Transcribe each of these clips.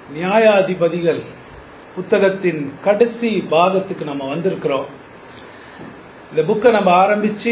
நியாயாதிபதிகள் புத்தகத்தின் கடைசி பாகத்துக்கு நம்ம வந்திருக்கிறோம் இந்த புக்கை நம்ம ஆரம்பிச்சு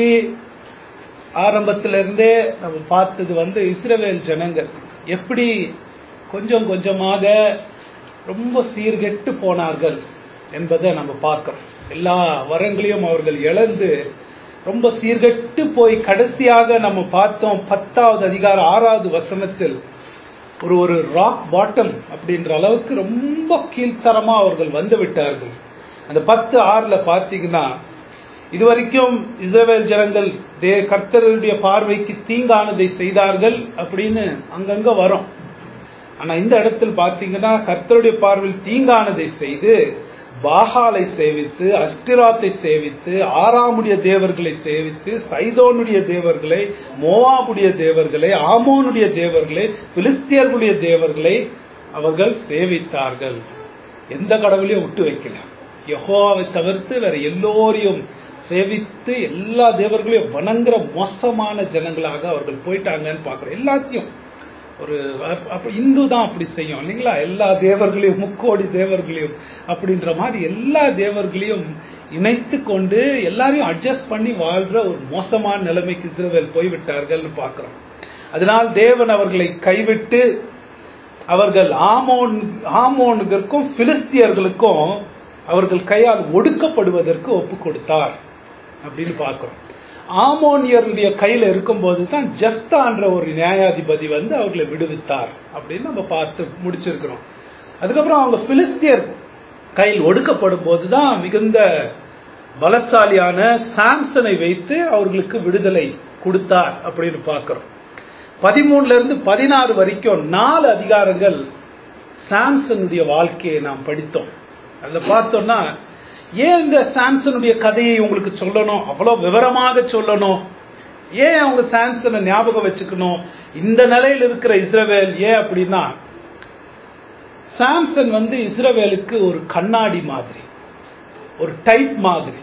ஆரம்பத்துல இருந்தே நம்ம பார்த்தது வந்து இஸ்ரவேல் ஜனங்கள் எப்படி கொஞ்சம் கொஞ்சமாக ரொம்ப சீர்கெட்டு போனார்கள் என்பதை நம்ம பார்க்கிறோம் எல்லா வரங்களையும் அவர்கள் இழந்து ரொம்ப சீர்கெட்டு போய் கடைசியாக நம்ம பார்த்தோம் பத்தாவது அதிகாரம் ஆறாவது வசனத்தில் ஒரு ஒரு ராக் பாட்டம் அப்படின்ற அளவுக்கு ரொம்ப கீழ்த்தரமா அவர்கள் வந்து விட்டார்கள் அந்த பத்து ஆறுல பார்த்தீங்கன்னா இதுவரைக்கும் இஸ்ரவேல் ஜனங்கள் தே கர்த்தருடைய பார்வைக்கு தீங்கானதை செய்தார்கள் அப்படின்னு அங்கங்க வரும் ஆனா இந்த இடத்தில் பார்த்தீங்கன்னா கர்த்தருடைய பார்வையில் தீங்கானதை செய்து பாகாலை சேவித்து அஸ்டிராத்தை சேவித்து ஆறாமுடைய தேவர்களை சேவித்து சைதோனுடைய தேவர்களை மோவாபுடைய தேவர்களை ஆமோனுடைய தேவர்களை பிலிஸ்தியர்களுடைய தேவர்களை அவர்கள் சேவித்தார்கள் எந்த கடவுளையும் விட்டு வைக்கல யெகோவாவை தவிர்த்து வேற எல்லோரையும் சேவித்து எல்லா தேவர்களையும் வணங்குற மோசமான ஜனங்களாக அவர்கள் போயிட்டாங்கன்னு பார்க்கிறோம் எல்லாத்தையும் ஒரு அப்ப- அப்ப இந்து தான் அப்படி செய்யும் இல்லைங்களா எல்லா தேவர்களையும் முக்கோடி தேவர்களையும் அப்படின்ற மாதிரி எல்லா தேவர்களையும் இணைத்து கொண்டு எல்லாரையும் அட்ஜஸ்ட் பண்ணி வாழ்ற ஒரு மோசமான நிலைமைக்கு இஸ்ரவேல் போய்விட்டார்கள்னு பார்க்கிறோம் அதனால் தேவன் அவர்களை கைவிட்டு அவர்கள் ஆமோன் ஆமோனுக்கும் பிலிஸ்தியர்களுக்கும் அவர்கள் கையால் ஒடுக்கப்படுவதற்கு ஒப்பு கொடுத்தார் அப்படின்னு பார்க்கிறோம் ஆமோனியருடைய கையில இருக்கும்போது தான் ஜஸ்தான்ற ஒரு நியாயாதிபதி வந்து அவர்களை விடுவித்தார் அப்படின்னு நம்ம பார்த்து முடிச்சிருக்கிறோம் அதுக்கப்புறம் அவங்க பிலிஸ்தியர் கையில் ஒடுக்கப்படும் போதுதான் மிகுந்த பலசாலியான சாம்சனை வைத்து அவர்களுக்கு விடுதலை கொடுத்தார் அப்படின்னு பார்க்கிறோம் பதிமூணுல இருந்து பதினாறு வரைக்கும் நாலு அதிகாரங்கள் சாம்சனுடைய வாழ்க்கையை நாம் படித்தோம் அதுல பார்த்தோம்னா ஏன் இந்த சாம்சனுடைய கதையை உங்களுக்கு சொல்லணும் அவ்வளவு விவரமாக சொல்லணும் ஏன் அவங்க சாம்சனை ஞாபகம் வச்சுக்கணும் இந்த நிலையில் இருக்கிற இஸ்ரவேல் ஏன் அப்படின்னா சாம்சன் வந்து இஸ்ரவேலுக்கு ஒரு கண்ணாடி மாதிரி ஒரு டைப் மாதிரி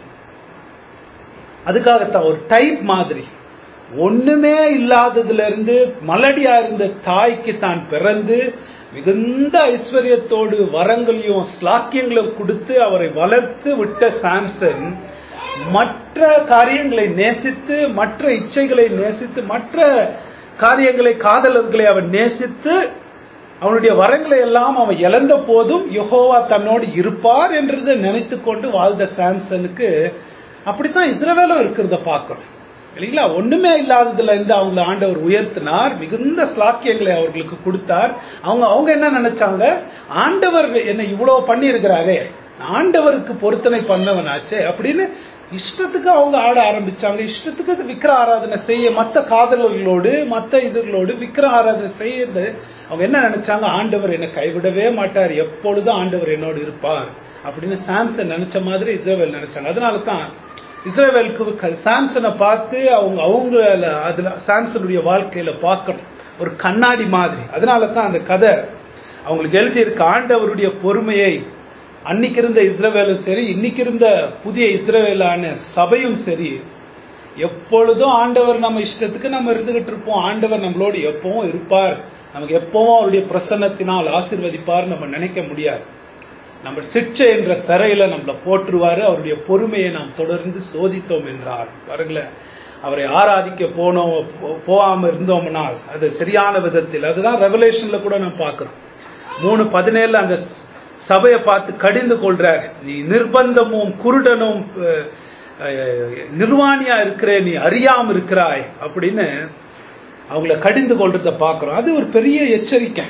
அதுக்காகத்தான் ஒரு டைப் மாதிரி ஒண்ணுமே இல்லாததுல இருந்து மலடியா இருந்த தாய்க்கு தான் பிறந்து மிகுந்த ஐஸ்வர்யத்தோடு வரங்களையும் ஸ்லாக்கியங்களையும் கொடுத்து அவரை வளர்த்து விட்ட சாம்சன் மற்ற காரியங்களை நேசித்து மற்ற இச்சைகளை நேசித்து மற்ற காரியங்களை காதலர்களை அவன் நேசித்து அவனுடைய வரங்களை எல்லாம் அவன் இழந்த போதும் யெகோவா தன்னோடு இருப்பார் என்றதை நினைத்து கொண்டு வாழ்ந்த சாம்சனுக்கு அப்படித்தான் இஸ்ரவேலும் இருக்கிறத பார்க்கிறோம் இல்லைங்களா ஒண்ணுமே இல்லாததுல இருந்து அவங்கள ஆண்டவர் உயர்த்தினார் மிகுந்த ஸ்லாக்கியங்களை அவர்களுக்கு கொடுத்தார் அவங்க அவங்க என்ன நினைச்சாங்க ஆண்டவர் என்ன இவ்வளவு பண்ணி இருக்கிறாரே ஆண்டவருக்கு பொருத்தனை பண்ணவனாச்சே அப்படின்னு இஷ்டத்துக்கு அவங்க ஆட ஆரம்பிச்சாங்க இஷ்டத்துக்கு அது விக்கிர ஆராதனை செய்ய மத்த காதலர்களோடு மத்த இதுகளோடு விக்கிர ஆராதனை செய்யறது அவங்க என்ன நினைச்சாங்க ஆண்டவர் என்னை கைவிடவே மாட்டார் எப்பொழுதும் ஆண்டவர் என்னோடு இருப்பார் அப்படின்னு சாம்சன் நினைச்ச மாதிரி இஸ்ரேவேல் நினைச்சாங்க அதனால தான் இஸ்ரேவேலுக்கு சாம்சனை பார்த்து அவங்க அவங்க அதுல சாம்சனுடைய வாழ்க்கையில பார்க்கணும் ஒரு கண்ணாடி மாதிரி அதனால தான் அந்த கதை அவங்களுக்கு எழுதியிருக்க ஆண்டவருடைய பொறுமையை அன்னைக்கு இருந்த இஸ்ரவேலும் சரி இன்னைக்கு இருந்த புதிய இஸ்ரவேலான சபையும் சரி எப்பொழுதும் ஆண்டவர் நம்ம இஷ்டத்துக்கு நம்ம இருந்துகிட்டு இருப்போம் ஆண்டவர் நம்மளோடு எப்பவும் இருப்பார் நமக்கு எப்பவும் அவருடைய பிரசன்னத்தினால் ஆசிர்வதிப்பார் நம்ம நினைக்க முடியாது நம்ம சிற்றை என்ற சிறையில நம்மளை போற்றுவாரு அவருடைய பொறுமையை நாம் தொடர்ந்து சோதித்தோம் என்றார் பாருங்களேன் அவரை ஆராதிக்க போனோம் போ- போகாம இருந்தோம்னால் அது சரியான விதத்தில் அதுதான் ரெவலேஷன்ல கூட நான் பார்க்கிறோம் மூணு பதினேழுல அந்த சபையை பார்த்து கடிந்து கொள்றார் நீ நிர்பந்தமும் குருடனும் அஹ், அஹ், நிர்வாணியா இருக்கிற நீ அறியாம இருக்கிறாய் அப்படின்னு அவங்கள கடிந்து கொள்றத பார்க்கிறோம் அது ஒரு பெரிய எச்சரிக்கை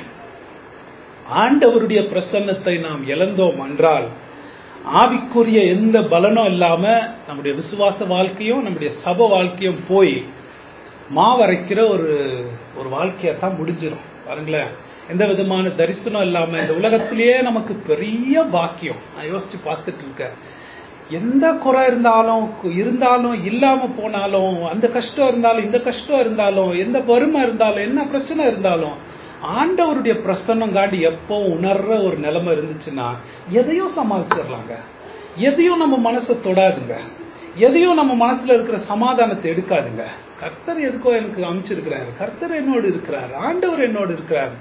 ஆண்டவருடைய பிரசன்னத்தை நாம் இழந்தோம் என்றால் ஆவிக்குரிய எந்த பலனும் இல்லாம நம்முடைய விசுவாச வாழ்க்கையும் நம்முடைய சப வாழ்க்கையும் போய் மாவரைக்கிற ஒரு ஒரு வாழ்க்கையா தான் முடிஞ்சிடும் பாருங்களேன் எந்த விதமான தரிசனம் இல்லாம இந்த உலகத்திலேயே நமக்கு பெரிய பாக்கியம் நான் யோசிச்சு பார்த்துட்டு இருக்கேன் எந்த குறை இருந்தாலும் கு- இருந்தாலும் இல்லாம போனாலும் அந்த கஷ்டம் இருந்தாலும் இந்த கஷ்டம் இருந்தாலும் எந்த வறுமை இருந்தாலும் என்ன பிரச்சனை இருந்தாலும் ஆண்டவருடைய பிரசன்னம் காண்டி எப்போ உணர்ற ஒரு நிலைமை இருந்துச்சுன்னா எதையும் சமாளிச்சிடலாங்க எதையும் நம்ம மனசை தொடாதுங்க எதையும் நம்ம மனசுல இருக்கிற சமாதானத்தை எடுக்காதுங்க கர்த்தர் எதுக்கோ எனக்கு அமைச்சிருக்கிறாரு கர்த்தர் என்னோடு இருக்கிறார் ஆண்டவர் என்னோடு இருக்கிறார்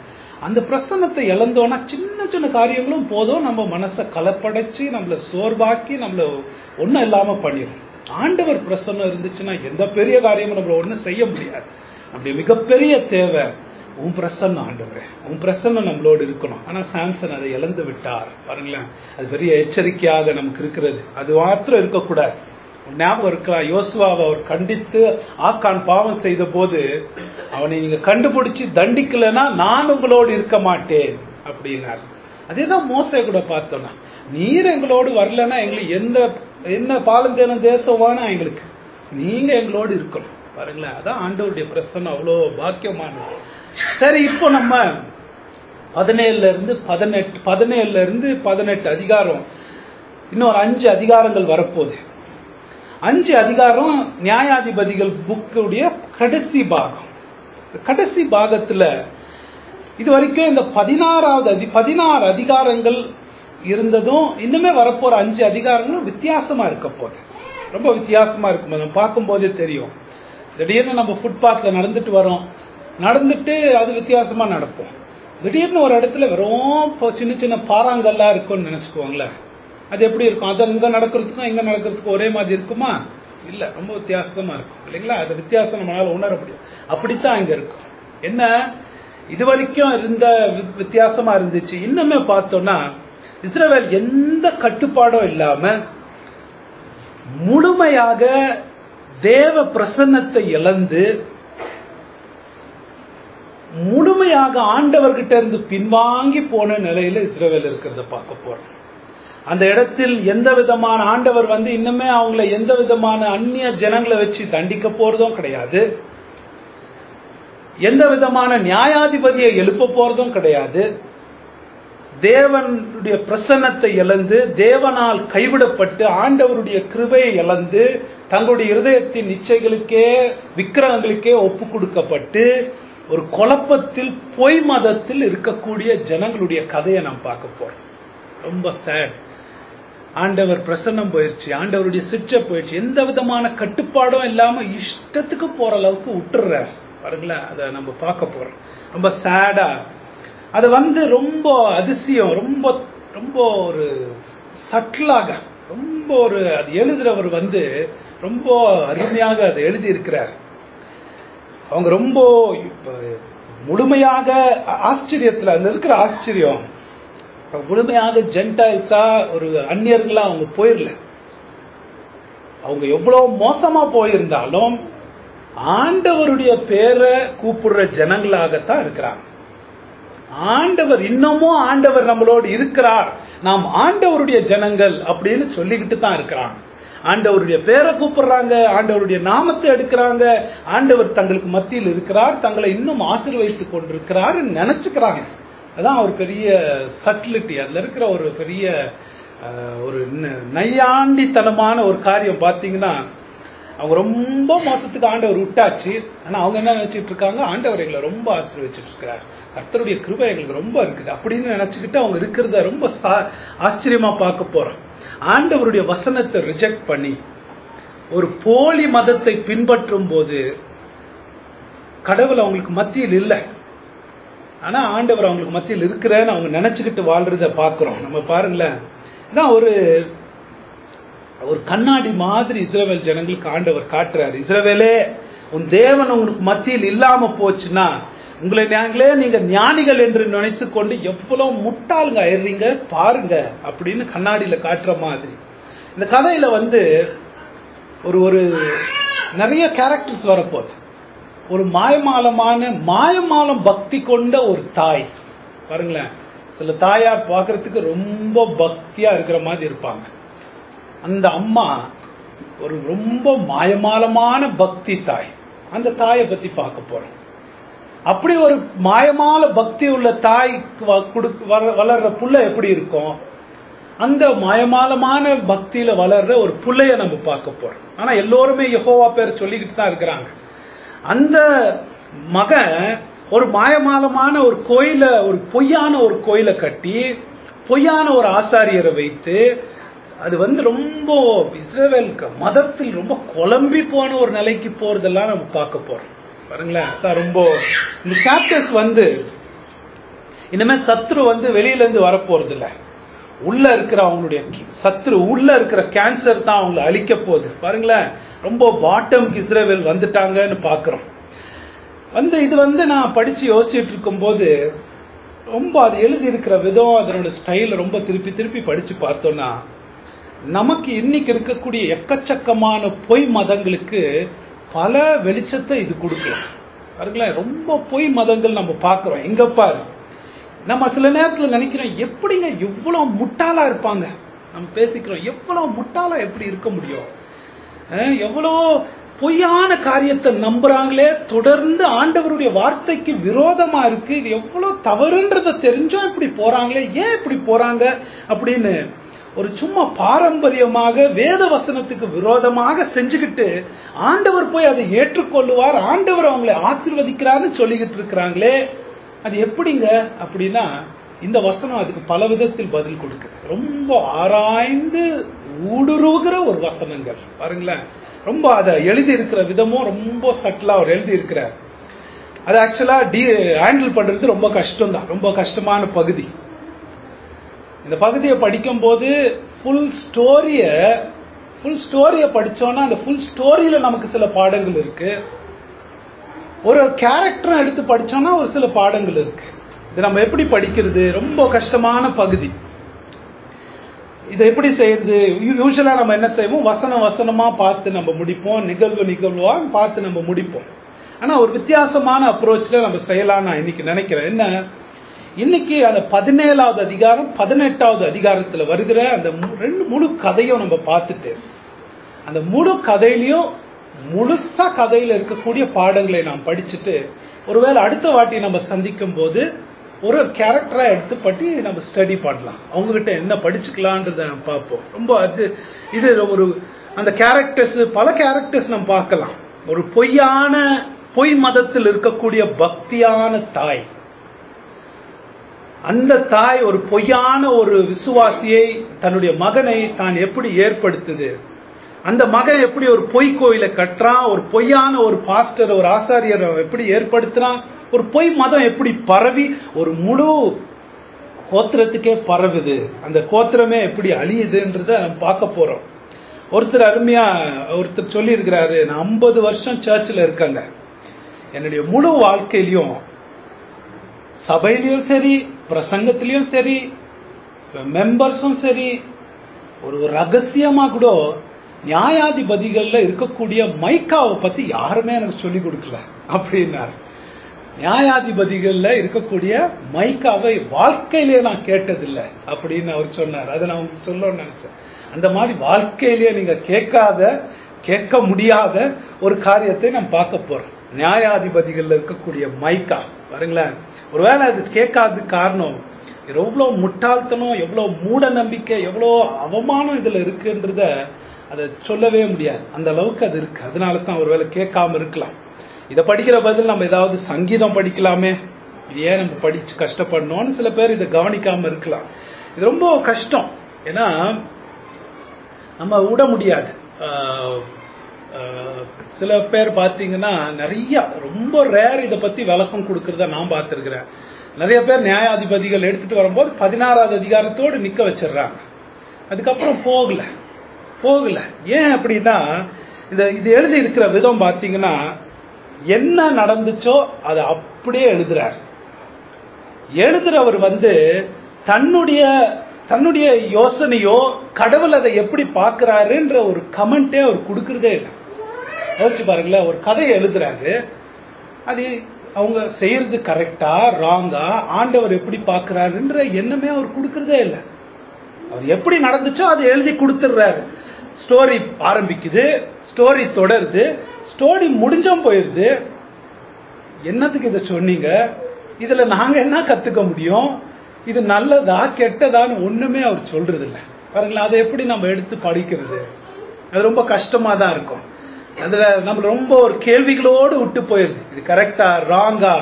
அந்த பிரசன்னத்தை இழந்தோம்னா சின்ன சின்ன காரியங்களும் போதும் நம்ம மனசை கலப்படைச்சு நம்மள சோர்வாக்கி நம்மள ஒன்றும் இல்லாம பண்ணிடும் ஆண்டவர் பிரசன்னம் இருந்துச்சுன்னா எந்த பெரிய காரியமும் நம்மள ஒன்றும் செய்ய முடியாது நம்முடைய மிகப்பெரிய தேவை உன் பிரசன்னம் ஆண்டவரே உன் பிரசன்னம் நம்மளோடு இருக்கணும் ஆனா சாம்சன் அதை இழந்து விட்டார் பாருங்களேன் அது பெரிய எச்சரிக்கையாக நமக்கு இருக்கிறது அது மாத்திரம் இருக்கக்கூடாது ஞாபகம் இருக்கா யோசுவாவை அவர் கண்டித்து ஆக்கான் பாவம் செய்த போது அவனை நீங்க கண்டுபிடிச்சு தண்டிக்கலைன்னா நான் உங்களோடு இருக்க மாட்டேன் அப்படின்னார் அதேதான் மோசை கூட பார்த்தோம்னா நீர் எங்களோடு வரலன்னா எங்களுக்கு எந்த என்ன பாலந்தேனம் தேசம் வேணா எங்களுக்கு நீங்க எங்களோடு இருக்கணும் பாருங்களேன் அதான் ஆண்டவருடைய பிரசன்னம் அவ்வளோ பாக்கியமானது சரி இப்போ நம்ம பதினேழுல இருந்து பதினெட்டு பதினேழுல இருந்து பதினெட்டு அதிகாரம் இன்னொரு அஞ்சு அதிகாரங்கள் வரப்போகுது அஞ்சு அதிகாரம் நியாயாதிபதிகள் புக்குடைய கடைசி பாகம் கடைசி பாகத்துல இது வரைக்கும் இந்த பதினாறாவது அதி பதினாறு அதிகாரங்கள் இருந்ததும் இன்னுமே வரப்போற அஞ்சு அதிகாரங்களும் வித்தியாசமா இருக்க போகுது ரொம்ப வித்தியாசமா இருக்கும் நம்ம பார்க்கும்போதே தெரியும் திடீர்னு நம்ம ஃபுட்பாத்ல நடந்துட்டு வரோம் நடந்துட்டு அது வித்தியாசமா நடப்போம் திடீர்னு ஒரு இடத்துல வெறும் இப்போ சின்ன சின்ன பாறாங்கல்லா இருக்கும்னு நினைச்சுக்குவாங்களேன் அது எப்படி இருக்கும் அது அங்க நடக்கிறதுக்கும் இங்க நடக்கிறதுக்கும் ஒரே மாதிரி இருக்குமா இல்ல ரொம்ப வித்தியாசமா இருக்கும் இல்லைங்களா அது வித்தியாசம் நம்மளால உணர முடியும் அப்படித்தான் இங்க இருக்கும் என்ன இது வரைக்கும் இருந்த வி- வித்தியாசமா இருந்துச்சு இன்னுமே பார்த்தோம்னா இஸ்ரவேல் எந்த கட்டுப்பாடும் இல்லாம முழுமையாக தேவ பிரசன்னத்தை இழந்து முழுமையாக ஆண்டவர்கிட்ட இருந்து பின்வாங்கி போன நிலையில இஸ்ரவேல் இருக்கிறத பார்க்க போறோம் அந்த இடத்தில் எந்த விதமான ஆண்டவர் வந்து இன்னுமே அவங்கள எந்த விதமான அந்நிய ஜனங்களை வச்சு தண்டிக்க போறதும் கிடையாது எந்த விதமான நியாயாதிபதியை எழுப்ப போறதும் கிடையாது தேவனுடைய பிரசன்னத்தை இழந்து தேவனால் கைவிடப்பட்டு ஆண்டவருடைய கிருபையை இழந்து தங்களுடைய இருதயத்தின் இச்சைகளுக்கே விக்கிரகங்களுக்கே ஒப்பு கொடுக்கப்பட்டு ஒரு குழப்பத்தில் பொய் மதத்தில் இருக்கக்கூடிய ஜனங்களுடைய கதையை நாம் பார்க்க போறோம் ரொம்ப சேட் ஆண்டவர் பிரசன்னம் போயிடுச்சு ஆண்டவருடைய சிற்ற போயிடுச்சு எந்த விதமான கட்டுப்பாடும் இல்லாம இஷ்டத்துக்கு போற அளவுக்கு விட்டுறார் பாருங்களேன் அதை நம்ம பார்க்க போறோம் ரொம்ப சேடா அது வந்து ரொம்ப அதிசயம் ரொம்ப ரொம்ப ஒரு சட்டிலாக ரொம்ப ஒரு அது எழுதுறவர் வந்து ரொம்ப அருமையாக அதை எழுதி இருக்கிறார் அவங்க ரொம்ப இப்ப முழுமையாக ஆ- ஆச்சரியத்துல அதுல இருக்கிற ஆச்சரியம் முழுமையாக ஜென்டைல்ஸா ஒரு அந்நியர்களா அவங்க போயிடல அவங்க எவ்வளவு மோசமா போயிருந்தாலும் ஆண்டவருடைய பேரை கூப்பிடுற ஜனங்களாகத்தான் இருக்கிறாங்க ஆண்டவர் இன்னமும் ஆண்டவர் நம்மளோடு இருக்கிறார் நாம் ஆண்டவருடைய ஜனங்கள் அப்படின்னு சொல்லிக்கிட்டு தான் இருக்கிறாங்க ஆண்டவருடைய பேரை கூப்பிடுறாங்க ஆண்டவருடைய நாமத்தை எடுக்கிறாங்க ஆண்டவர் தங்களுக்கு மத்தியில் இருக்கிறார் தங்களை இன்னும் ஆசீர்வதித்துக் கொண்டிருக்கிறார் நினைச்சுக்கிறாங்க அதான் ஒரு பெரிய சட்டிலிட்டி அதுல இருக்கிற ஒரு பெரிய அஹ், ஒரு ந- நையாண்டித்தனமான ஒரு காரியம் பாத்தீங்கன்னா அவங்க ரொம்ப மோசத்துக்கு ஆண்டவர் விட்டாச்சு ஆனா அவங்க என்ன நினைச்சிட்டு இருக்காங்க ஆண்டவர் எங்களை ரொம்ப ஆசீர்வச்சிட்டு இருக்கிறார் கர்த்தருடைய கிருபை எங்களுக்கு ரொம்ப இருக்குது அப்படின்னு நினைச்சுக்கிட்டு அவங்க இருக்கிறத ரொம்ப சா- ஆச்சரியமா பார்க்க போறோம் ஆண்டவருடைய வசனத்தை ரிஜெக்ட் பண்ணி ஒரு போலி மதத்தை பின்பற்றும் போது கடவுள் அவங்களுக்கு மத்தியில் இல்லை ஆனா ஆண்டவர் அவங்களுக்கு மத்தியில் இருக்கிறேன்னு அவங்க நினைச்சுக்கிட்டு வாழ்றத பார்க்கிறோம் நம்ம பாருங்களேன் இதான் ஒரு ஒரு கண்ணாடி மாதிரி இஸ்ரவேல் ஜனங்களுக்கு ஆண்டவர் காட்டுறாரு இஸ்ரவேலே உன் தேவன் உங்களுக்கு மத்தியில் இல்லாம போச்சுன்னா உங்களை நாங்களே நீங்க ஞானிகள் என்று நினைச்சு கொண்டு எவ்வளவு முட்டாளுங்க ஆயிடுறீங்க பாருங்க அப்படின்னு கண்ணாடியில காட்டுற மாதிரி இந்த கதையில வந்து ஒரு ஒரு நிறைய கேரக்டர்ஸ் வரப்போகுது ஒரு மாயமாலமான மாயமாலம் பக்தி கொண்ட ஒரு தாய் பாருங்களேன் சில தாயார் பார்க்கறதுக்கு ரொம்ப பக்தியா இருக்கிற மாதிரி இருப்பாங்க அந்த அம்மா ஒரு ரொம்ப மாயமாலமான பக்தி தாய் அந்த தாயை பத்தி பார்க்க போறோம் அப்படி ஒரு மாயமால பக்தி உள்ள தாய்க்கு வ- குடுக்க- வள- வளர்ற புள்ள எப்படி இருக்கும் அந்த மாயமாலமான பக்தியில வளர்ற ஒரு புள்ளைய நம்ம பார்க்க போறோம் ஆனா எல்லோருமே யெகோவா பேர் சொல்லிக்கிட்டு தான் இருக்கிறாங்க அந்த மகன் ஒரு மாயமாலமான ஒரு கோயில ஒரு பொய்யான ஒரு கோயிலை கட்டி பொய்யான ஒரு ஆசாரியரை வைத்து அது வந்து ரொம்ப இஸ்ரேல் மதத்தில் ரொம்ப குழம்பி போன ஒரு நிலைக்கு போறதெல்லாம் நம்ம பார்க்க போறோம் பாருங்களேன் அதான் ரொம்ப இந்த சாப்டர்ஸ் வந்து இனிமே சத்ரு வந்து வெளியில இருந்து வரப்போறது இல்ல உள்ள இருக்கிற அவங்களுடைய கி- சத்ரு உள்ள இருக்கிற கேன்சர் தான் அவங்களை அழிக்க போகுது பாருங்களேன் ரொம்ப பாட்டம் இஸ்ரேவேல் வந்துட்டாங்கன்னு பாக்குறோம் வந்து இது வந்து நான் படிச்சு யோசிச்சுட்டு இருக்கும்போது ரொம்ப அது எழுதி இருக்கிற விதம் அதனோட ஸ்டைல் ரொம்ப திருப்பி திருப்பி படிச்சு பார்த்தோம்னா நமக்கு இன்னைக்கு இருக்கக்கூடிய எக்கச்சக்கமான பொய் மதங்களுக்கு பல வெளிச்சத்தை இது கொடுக்கலாம் பாருங்களேன் ரொம்ப பொய் மதங்கள் நம்ம பார்க்கிறோம் எங்க பாரு நம்ம சில நேரத்துல நினைக்கிறோம் எப்படிங்க இவ்வளவு முட்டாளா இருப்பாங்க நம்ம பேசிக்கிறோம் எவ்வளவு முட்டாளா எப்படி இருக்க முடியும் அஹ் எவ்வளோ பொய்யான காரியத்தை நம்புறாங்களே தொடர்ந்து ஆண்டவருடைய வார்த்தைக்கு விரோதமா இருக்கு இது எவ்வளவு தவறுன்றத தெரிஞ்சும் இப்படி போறாங்களே ஏன் இப்படி போறாங்க அப்படின்னு ஒரு சும்மா பாரம்பரியமாக வேத வசனத்துக்கு விரோதமாக செஞ்சுக்கிட்டு ஆண்டவர் போய் அதை ஏற்றுக்கொள்ளுவார் ஆண்டவர் அவங்களை ஆசீர்வதிக்கிறார்னு சொல்லிக்கிட்டு இருக்கிறாங்களே அது எப்படிங்க அப்படின்னா இந்த வசனம் அதுக்கு பல விதத்தில் பதில் கொடுக்குது ரொம்ப ஆராய்ந்து ஊடுருவுகிற ஒரு வசனங்கள் பாருங்களேன் ரொம்ப அதை எழுதி இருக்கிற விதமும் ரொம்ப சட்டிலா அவர் எழுதி இருக்கிறார் அது ஆக்சுவலா டி ஹேண்டில் பண்றது ரொம்ப கஷ்டம் தான் ரொம்ப கஷ்டமான பகுதி இந்த பகுதியை படிக்கும்போது ஃபுல் ஸ்டோரிய ஃபுல் ஸ்டோரியை படிச்சோம்னா அந்த ஃபுல் ஸ்டோரியில நமக்கு சில பாடங்கள் இருக்கு ஒரு கேரக்டரும் எடுத்து படிச்சோம்னா ஒரு சில பாடங்கள் இருக்கு இது நம்ம எப்படி படிக்கிறது ரொம்ப கஷ்டமான பகுதி இதை எப்படி செய்யறது யூஸ்வலா நம்ம என்ன செய்வோம் வசனம் வசனமா பார்த்து நம்ம முடிப்போம் நிகழ்வு நிகழ்வா பார்த்து நம்ம முடிப்போம் ஆனா ஒரு வித்தியாசமான அப்ரோச்ல நம்ம செய்யலாம் நான் இன்னைக்கு நினைக்கிறேன் என்ன இன்னைக்கு அந்த பதினேழாவது அதிகாரம் பதினெட்டாவது அதிகாரத்துல வருகிற அந்த மு- ரெண்டு முழு கதையும் நம்ம பார்த்துட்டு அந்த முழு கதையிலையும் முழுசா கதையில இருக்கக்கூடிய பாடங்களை நாம் படிச்சுட்டு ஒருவேளை அடுத்த வாட்டி நம்ம சந்திக்கும் போது ஒரு ஒரு கேரக்டரா எடுத்து பற்றி நம்ம ஸ்டடி பண்ணலாம் அவங்க கிட்ட என்ன படிச்சுக்கலான்றத நம்ம பார்ப்போம் ரொம்ப அது இது ஒரு அந்த கேரக்டர்ஸ் பல கேரக்டர்ஸ் நம்ம பார்க்கலாம் ஒரு பொய்யான பொய் மதத்தில் இருக்கக்கூடிய பக்தியான தாய் அந்த தாய் ஒரு பொய்யான ஒரு விசுவாசியை தன்னுடைய மகனை தான் எப்படி ஏற்படுத்துது அந்த மகன் எப்படி ஒரு பொய் கோயிலை கட்டுறான் ஒரு பொய்யான ஒரு பாஸ்டர் ஒரு ஆசாரியரை எப்படி ஏற்படுத்துறான் ஒரு பொய் மதம் எப்படி பரவி ஒரு முழு கோத்திரத்துக்கே பரவுது அந்த கோத்திரமே எப்படி அழியுதுன்றத நம்ம பார்க்க போறோம் ஒருத்தர் அருமையா ஒருத்தர் சொல்லி இருக்கிறாரு நான் ஐம்பது வருஷம் சர்ச்சில் இருக்கங்க என்னுடைய முழு வாழ்க்கையிலையும் சபையிலையும் சரி பிரசங்கத்திலையும் சரி மெம்பர்ஸும் சரி ஒரு ரகசியமா கூட நியாயாதிபதிகள்ல இருக்கக்கூடிய மைக்காவை பத்தி யாருமே எனக்கு சொல்லி கொடுக்கல அப்படின்னாரு நியாயாதிபதிகள்ல இருக்கக்கூடிய மைக்காவை வாழ்க்கையிலேயே நான் கேட்டதில்லை அப்படின்னு அவர் சொன்னார் அதை நான் உங்களுக்கு சொல்லணும்னு நினைச்சேன் அந்த மாதிரி வாழ்க்கையிலேயே நீங்க கேட்காத கேட்க முடியாத ஒரு காரியத்தை நாம் பார்க்க போறோம் நியாயாதிபதிகள்ல இருக்கக்கூடிய மைக்கா பாருங்களேன் ஒருவேளை அது கேட்காததுக்கு காரணம் இது எவ்வளவு முட்டாள்தனம் எவ்வளவு மூட நம்பிக்கை எவ்வளவு அவமானம் இதுல இருக்குன்றத அதை சொல்லவே முடியாது அந்த அளவுக்கு அது இருக்கு அதனால தான் ஒருவேளை கேட்காம இருக்கலாம் இதை படிக்கிற பதில் நம்ம ஏதாவது சங்கீதம் படிக்கலாமே இது ஏன் நம்ம படிச்சு கஷ்டப்படணும்னு சில பேர் இதை கவனிக்காம இருக்கலாம் இது ரொம்ப கஷ்டம் ஏன்னா நம்ம விட முடியாது ஆஹ், ஆஹ், சில பேர் பார்த்தீங்கன்னா நிறைய ரொம்ப ரேர் இதை பத்தி விளக்கம் கொடுக்கறத நான் பார்த்துருக்கிறேன் நிறைய பேர் நியாயாதிபதிகள் எடுத்துட்டு வரும்போது பதினாறாவது அதிகாரத்தோடு நிக்க வச்சிடுறாங்க அதுக்கப்புறம் போகல போகல ஏன் அப்படின்னா இந்த இது எழுதி இருக்கிற விதம் பார்த்தீங்கன்னா என்ன நடந்துச்சோ அதை அப்படியே எழுதுறார் எழுதுறவர் வந்து தன்னுடைய தன்னுடைய யோசனையோ கடவுள் அதை எப்படி பார்க்கறாருன்ற ஒரு கமெண்டே அவர் கொடுக்கறதே இல்லை யோசிச்சு பாருங்களேன் ஒரு கதையை எழுதுறாரு அது அவங்க செய்யறது கரெக்டா ராங்கா ஆண்டவர் எப்படி பார்க்கறாருன்ற எண்ணமே அவர் கொடுக்கறதே இல்லை அவர் எப்படி நடந்துச்சோ அதை எழுதி கொடுத்துடுறாரு ஸ்டோரி ஆரம்பிக்குது ஸ்டோரி தொடருது ஸ்டோரி முடிஞ்சும் போயிருது என்னத்துக்கு இதை சொன்னீங்க இதுல நாங்க என்ன கத்துக்க முடியும் இது நல்லதா கெட்டதான்னு ஒண்ணுமே அவர் சொல்றது இல்ல பாருங்களேன் அதை எப்படி நம்ம எடுத்து படிக்கிறது அது ரொம்ப கஷ்டமா தான் இருக்கும் அதுல நம்ம ரொம்ப ஒரு கேள்விகளோடு விட்டு போயிருது இது கரெக்டா ராங்கா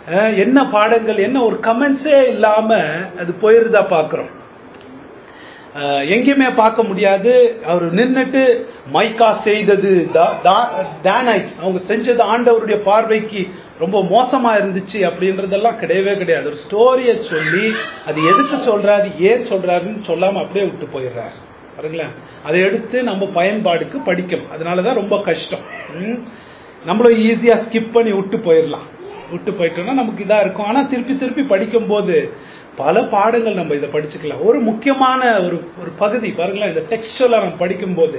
என்ன பாடங்கள் என்ன ஒரு கமெண்ட்ஸே இல்லாம அது போயிருதா பாக்குறோம் அஹ், எங்கேயுமே பார்க்க முடியாது அவர் நின்னுட்டு மைக்கா செய்தது தா- தா- தானைட்ஸ் அவங்க செஞ்சது ஆண்டவருடைய பார்வைக்கு ரொம்ப மோசமா இருந்துச்சு அப்படின்றதெல்லாம் கிடையவே கிடையாது ஒரு ஸ்டோரியை சொல்லி அது எதுக்கு சொல்றாரு ஏன் சொல்றாருன்னு சொல்லாம அப்படியே விட்டு போயிடுறாரு பாருங்களேன் அதை எடுத்து நம்ம பயன்பாடுக்கு படிக்கணும் அதனாலதான் ரொம்ப கஷ்டம் ம். நம்மளும் ஈஸியா ஸ்கிப் பண்ணி விட்டு போயிடலாம் விட்டு போயிட்டோம்னா நமக்கு இதா இருக்கும் ஆனா திருப்பி திருப்பி படிக்கும்போது பல பாடங்கள் நம்ம இதை படிச்சுக்கலாம் ஒரு முக்கியமான ஒரு ஒரு பகுதி பாருங்களேன் இந்த டெக்ஸ்டுவலா நம்ம படிக்கும்போது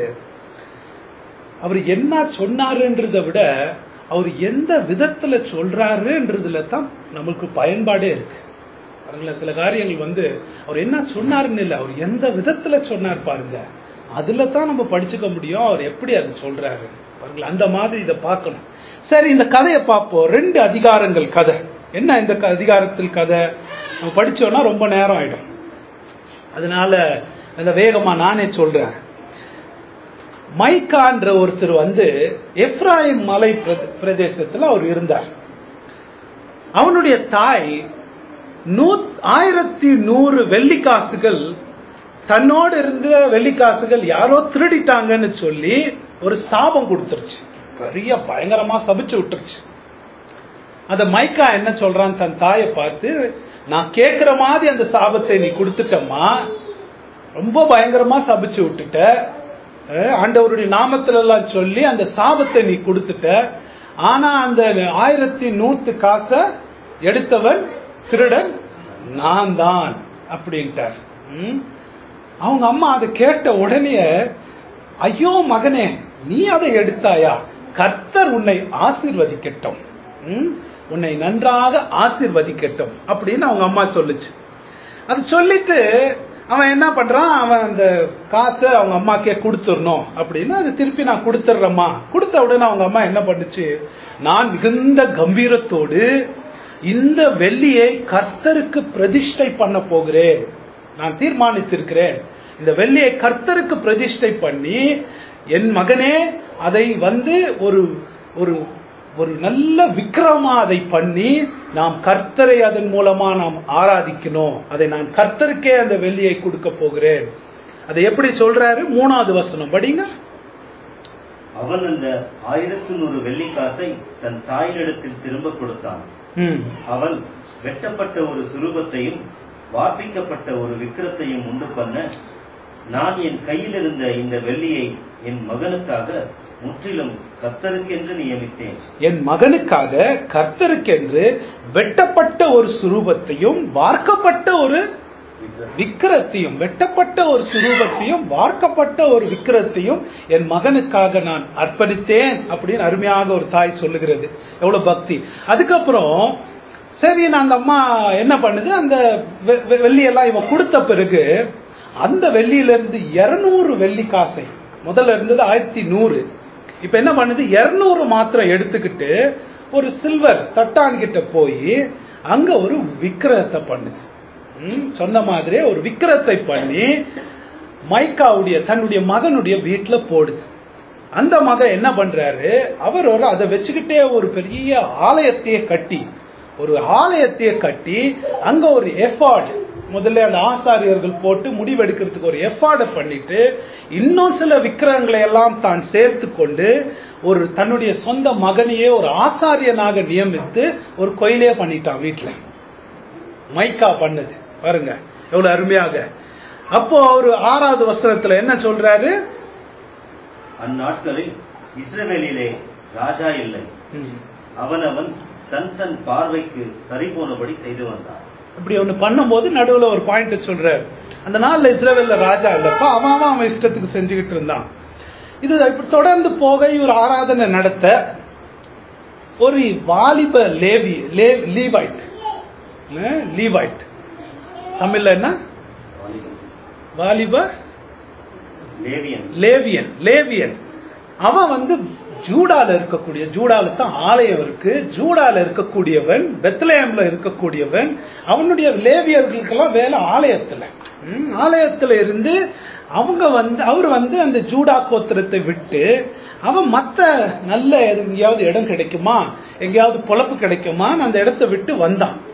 அவர் என்ன சொன்னாருன்றதை விட அவர் எந்த விதத்துல சொல்றாருன்றதுல தான் நம்மளுக்கு பயன்பாடே இருக்கு பாருங்களேன் சில காரியங்கள் வந்து அவர் என்ன சொன்னாருன்னு இல்லை அவர் எந்த விதத்துல சொன்னார் பாருங்க அதுல தான் நம்ம படிச்சுக்க முடியும் அவர் எப்படி அது சொல்றாரு பாருங்களேன் அந்த மாதிரி இதை பார்க்கணும் சரி இந்த கதையை பார்ப்போம் ரெண்டு அதிகாரங்கள் கதை என்ன இந்த க- அதிகாரத்தில் கதை நம்ம படிச்சோம்னா ரொம்ப நேரம் ஆயிடும் அதனால அந்த வேகமா நானே சொல்றேன் மைக்கான்ற ஒருத்தர் வந்து எப்ராயிம் மலை பிரதே- பிரதேசத்துல அவர் இருந்தார் அவனுடைய தாய் நூ ஆயிரத்தி நூறு வெள்ளிக்காசுகள் தன்னோடு இருந்த வெள்ளிக்காசுகள் யாரோ திருடிட்டாங்கன்னு சொல்லி ஒரு சாபம் கொடுத்துருச்சு பெரிய பயங்கரமா சபிச்சு விட்டுருச்சு அந்த மைக்கா என்ன சொல்றான் தன் தாயை பார்த்து நான் கேட்கிற மாதிரி அந்த சாபத்தை நீ கொடுத்துட்டம்மா ரொம்ப பயங்கரமா சபிச்சு விட்டுட்ட அஹ் ஆண்டவருடைய நாமத்துல எல்லாம் சொல்லி அந்த சாபத்தை நீ கொடுத்துட்ட ஆனா அந்த ஆயிரத்தி நூத்து காசை எடுத்தவன் திருடன் நான் தான் அப்படின்ட்டார் ம்? அவங்க அம்மா அதை கேட்ட உடனே ஐயோ மகனே நீ அதை எடுத்தாயா கர்த்தர் உன்னை ஆசீர்வதிக்கட்டும் ம்? உன்னை நன்றாக ஆசீர்வதிக்கட்டும் அப்படின்னு அவங்க அம்மா சொல்லுச்சு அது சொல்லிட்டு அவன் என்ன பண்றான் அவன் அந்த காசை அவங்க அம்மாக்கே கொடுத்துடணும் அப்படின்னு அது திருப்பி நான் கொடுத்துட்றேம்மா கொடுத்த உடனே அவங்க அம்மா என்ன பண்ணுச்சு நான் மிகுந்த கம்பீரத்தோடு இந்த வெள்ளியை கர்த்தருக்கு பிரதிஷ்டை பண்ண போகிறேன் நான் தீர்மானித்திருக்கிறேன் இந்த வெள்ளியை கர்த்தருக்கு பிரதிஷ்டை பண்ணி என் மகனே அதை வந்து ஒரு ஒரு ஒரு நல்ல விக்கிரமா அதை பண்ணி நாம் கர்த்தரை அதன் மூலமா நாம் ஆராதிக்கணும் அதை நான் கர்த்தருக்கே அந்த வெள்ளியை கொடுக்க போகிறேன் அதை எப்படி சொல்றாரு மூணாவது வசனம் படிங்க அவன் அந்த ஆயிரத்து நூறு வெள்ளிக்காசை தன் தாயினிடத்தில் திரும்ப கொடுத்தான் ம் அவன் வெட்டப்பட்ட ஒரு சுரூபத்தையும் வார்ப்பிக்கப்பட்ட ஒரு விக்கிரத்தையும் உண்டு பண்ண நான் என் கையில் இருந்த இந்த வெள்ளியை என் மகனுக்காக முற்றிலும் கத்தருக்கென்று நியமித்தேன் என் மகனுக்காக கர்த்தருக்கென்று வெட்டப்பட்ட ஒரு சுரூபத்தையும் வார்க்கப்பட்ட ஒரு விக்கிரத்தையும் வெட்டப்பட்ட ஒரு சுரூபத்தையும் வார்க்கப்பட்ட ஒரு விக்கிரத்தையும் என் மகனுக்காக நான் அர்ப்பணித்தேன் அப்படின்னு அருமையாக ஒரு தாய் சொல்லுகிறது எவ்வளவு பக்தி அதுக்கப்புறம் சரி நான் அந்த அம்மா என்ன பண்ணுது அந்த வெ- வெ- வெள்ளியெல்லாம் இவன் கொடுத்த பிறகு அந்த வெள்ளியில இருந்து இருநூறு வெள்ளி காசை முதல்ல இருந்தது ஆயிரத்தி நூறு இப்ப என்ன பண்ணுது இருநூறு மாத்திரம் எடுத்துக்கிட்டு ஒரு சில்வர் தட்டான் கிட்ட போய் அங்க ஒரு விக்கிரகத்தை பண்ணுது ம், சொன்ன மாதிரியே ஒரு விக்கிரத்தை பண்ணி மைக்காவுடைய தன்னுடைய மகனுடைய வீட்டுல போடுது அந்த மகன் என்ன பண்றாரு அவர் ஒரு அதை வச்சுக்கிட்டே ஒரு பெரிய ஆலயத்தையே கட்டி ஒரு ஆலயத்தையே கட்டி அங்க ஒரு எஃபார்ட் முதல்ல அந்த ஆசாரியர்கள் போட்டு முடிவெடுக்கிறதுக்கு ஒரு எஃபார்டை பண்ணிட்டு இன்னும் சில விக்கிரகங்களை எல்லாம் தான் சேர்த்து கொண்டு ஒரு தன்னுடைய சொந்த மகனையே ஒரு ஆசாரியனாக நியமித்து ஒரு கோயிலே பண்ணிட்டான் வீட்டுல மைக்கா பண்ணது பாருங்க எவ்வளவு அருமையாக அப்போ ஒரு ஆறாவது வசனத்துல என்ன சொல்றாரு அந்நாட்களில் இஸ்ரவேலிலே ராஜா இல்லை ம். அவனவன் தன் தன் பார்வைக்கு சரிபோனபடி செய்து வந்தான் இப்படி ஒண்ணு பண்ணும்போது நடுவுல ஒரு பாயிண்ட் சொல்றாரு அந்த நாள்ல இஸ்ரேவேல்ல ராஜா இல்லப்பா அவன் அவன் அவன் இஷ்டத்துக்கு செஞ்சுக்கிட்டு இருந்தான் இது இப்படி தொடர்ந்து போக இவர் ஆராதனை நடத்த ஒரு வாலிப லேவி லே லீவைட் அஹ், லீவைட் தமிழ்ல என்ன வாலிப லேவியன் லேவியன் லேவியன் அவன் வந்து ஜூடால இருக்கக்கூடிய ஜூடால தான் ஆலயம் இருக்கு ஜூடால இருக்கக்கூடியவன் பெத்லஹேம்ல இருக்கக்கூடியவன் அவனுடைய லேவியர்களுக்கெல்லாம் வேலை ஆலயத்துல ம், ஆலயத்துல இருந்து அவங்க வந்து அவர் வந்து அந்த ஜூடா கோத்திரத்தை விட்டு அவன் மத்த நல்ல எங்கேயாவது இடம் கிடைக்குமா எங்கேயாவது பொழப்பு கிடைக்குமான்னு அந்த இடத்தை விட்டு வந்தான்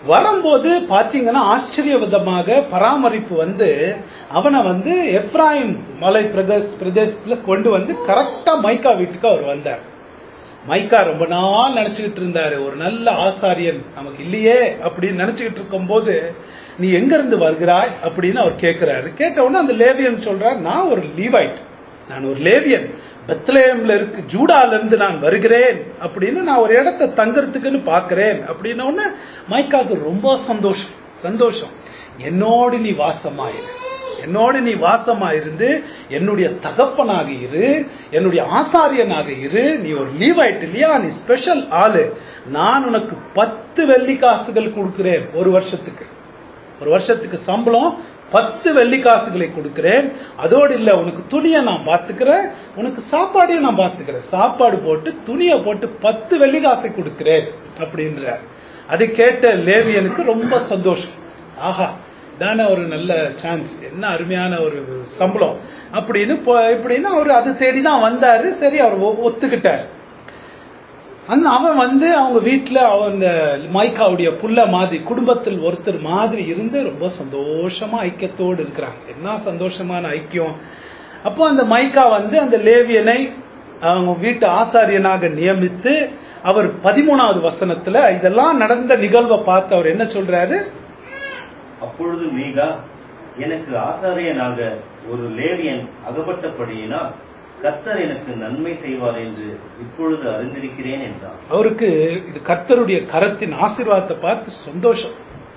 வரும்போது பாத்தீங்கன்னா ஆச்சரிய விதமாக பராமரிப்பு வந்து அவனை வந்து எப்ராயிம் மலை பிரதேச பிரதேசத்துல கொண்டு வந்து கரெக்டா மைக்கா வீட்டுக்கு அவர் வந்தார் மைக்கா ரொம்ப நாள் நினைச்சுக்கிட்டு இருந்தாரு ஒரு நல்ல ஆசாரியன் நமக்கு இல்லையே அப்படின்னு நினைச்சுக்கிட்டு இருக்கும்போது நீ எங்க இருந்து வருகிறாய் அப்படின்னு அவர் கேட்கிறாரு கேட்ட உடனே அந்த லேவியன் சொல்றார் நான் ஒரு லீவைட் நான் ஒரு லேவியன் பெத்லேயம்ல இருக்கு ஜூடால இருந்து நான் வருகிறேன் அப்படின்னு நான் ஒரு இடத்த தங்கறதுக்குன்னு பாக்குறேன் அப்படின்ன உடனே மைக்காவுக்கு ரொம்ப சந்தோஷம் சந்தோஷம் என்னோடு நீ வாசமாயிரு என்னோடு நீ வாசமா இருந்து என்னுடைய தகப்பனாக இரு என்னுடைய ஆசாரியனாக இரு நீ ஒரு லீவ் ஆயிட்டு இல்லையா நீ ஸ்பெஷல் ஆளு நான் உனக்கு பத்து வெள்ளி காசுகள் கொடுக்கிறேன் ஒரு வருஷத்துக்கு ஒரு வருஷத்துக்கு சம்பளம் பத்து வெள்ளி காசுகளை கொடுக்கிறேன் அதோடு இல்ல உனக்கு துணியை நான் பாத்துக்கிறேன் உனக்கு சாப்பாடையும் நான் பாத்துக்கிறேன் சாப்பாடு போட்டு துணியை போட்டு பத்து வெள்ளி காசை கொடுக்கிறேன் அப்படின்றார் அதை கேட்ட லேவியனுக்கு ரொம்ப சந்தோஷம் ஆஹா தானே ஒரு நல்ல சான்ஸ் என்ன அருமையான ஒரு சம்பளம் அப்படின்னு போ- இப்படின்னு அவர் அது தேடி தான் வந்தாரு சரி அவர் ஒ- ஒத்துக்கிட்டார் அந்த அவன் வந்து அவங்க வீட்டுல அவன் அந்த மைக்காவுடைய புள்ள மாதிரி குடும்பத்தில் ஒருத்தர் மாதிரி இருந்து ரொம்ப சந்தோஷமா ஐக்கியத்தோடு இருக்கிறாங்க என்ன சந்தோஷமான ஐக்கியம் அப்போ அந்த மைக்கா வந்து அந்த லேவியனை அவங்க வீட்டு ஆசாரியனாக நியமித்து அவர் பதிமூணாவது வசனத்துல இதெல்லாம் நடந்த நிகழ்வை பார்த்து அவர் என்ன சொல்றாரு அப்பொழுது மீகா எனக்கு ஆசாரியனாக ஒரு லேவியன் அகப்பட்டபடியினால் கர்த்தர் எனக்கு நன்மை செய்வார் என்று இப்பொழுது அறிந்திருக்கிறேன் என்றார் அவருக்கு இது கர்த்தருடைய கரத்தின் ஆசீர்வாதத்தை பார்த்து சந்தோஷம்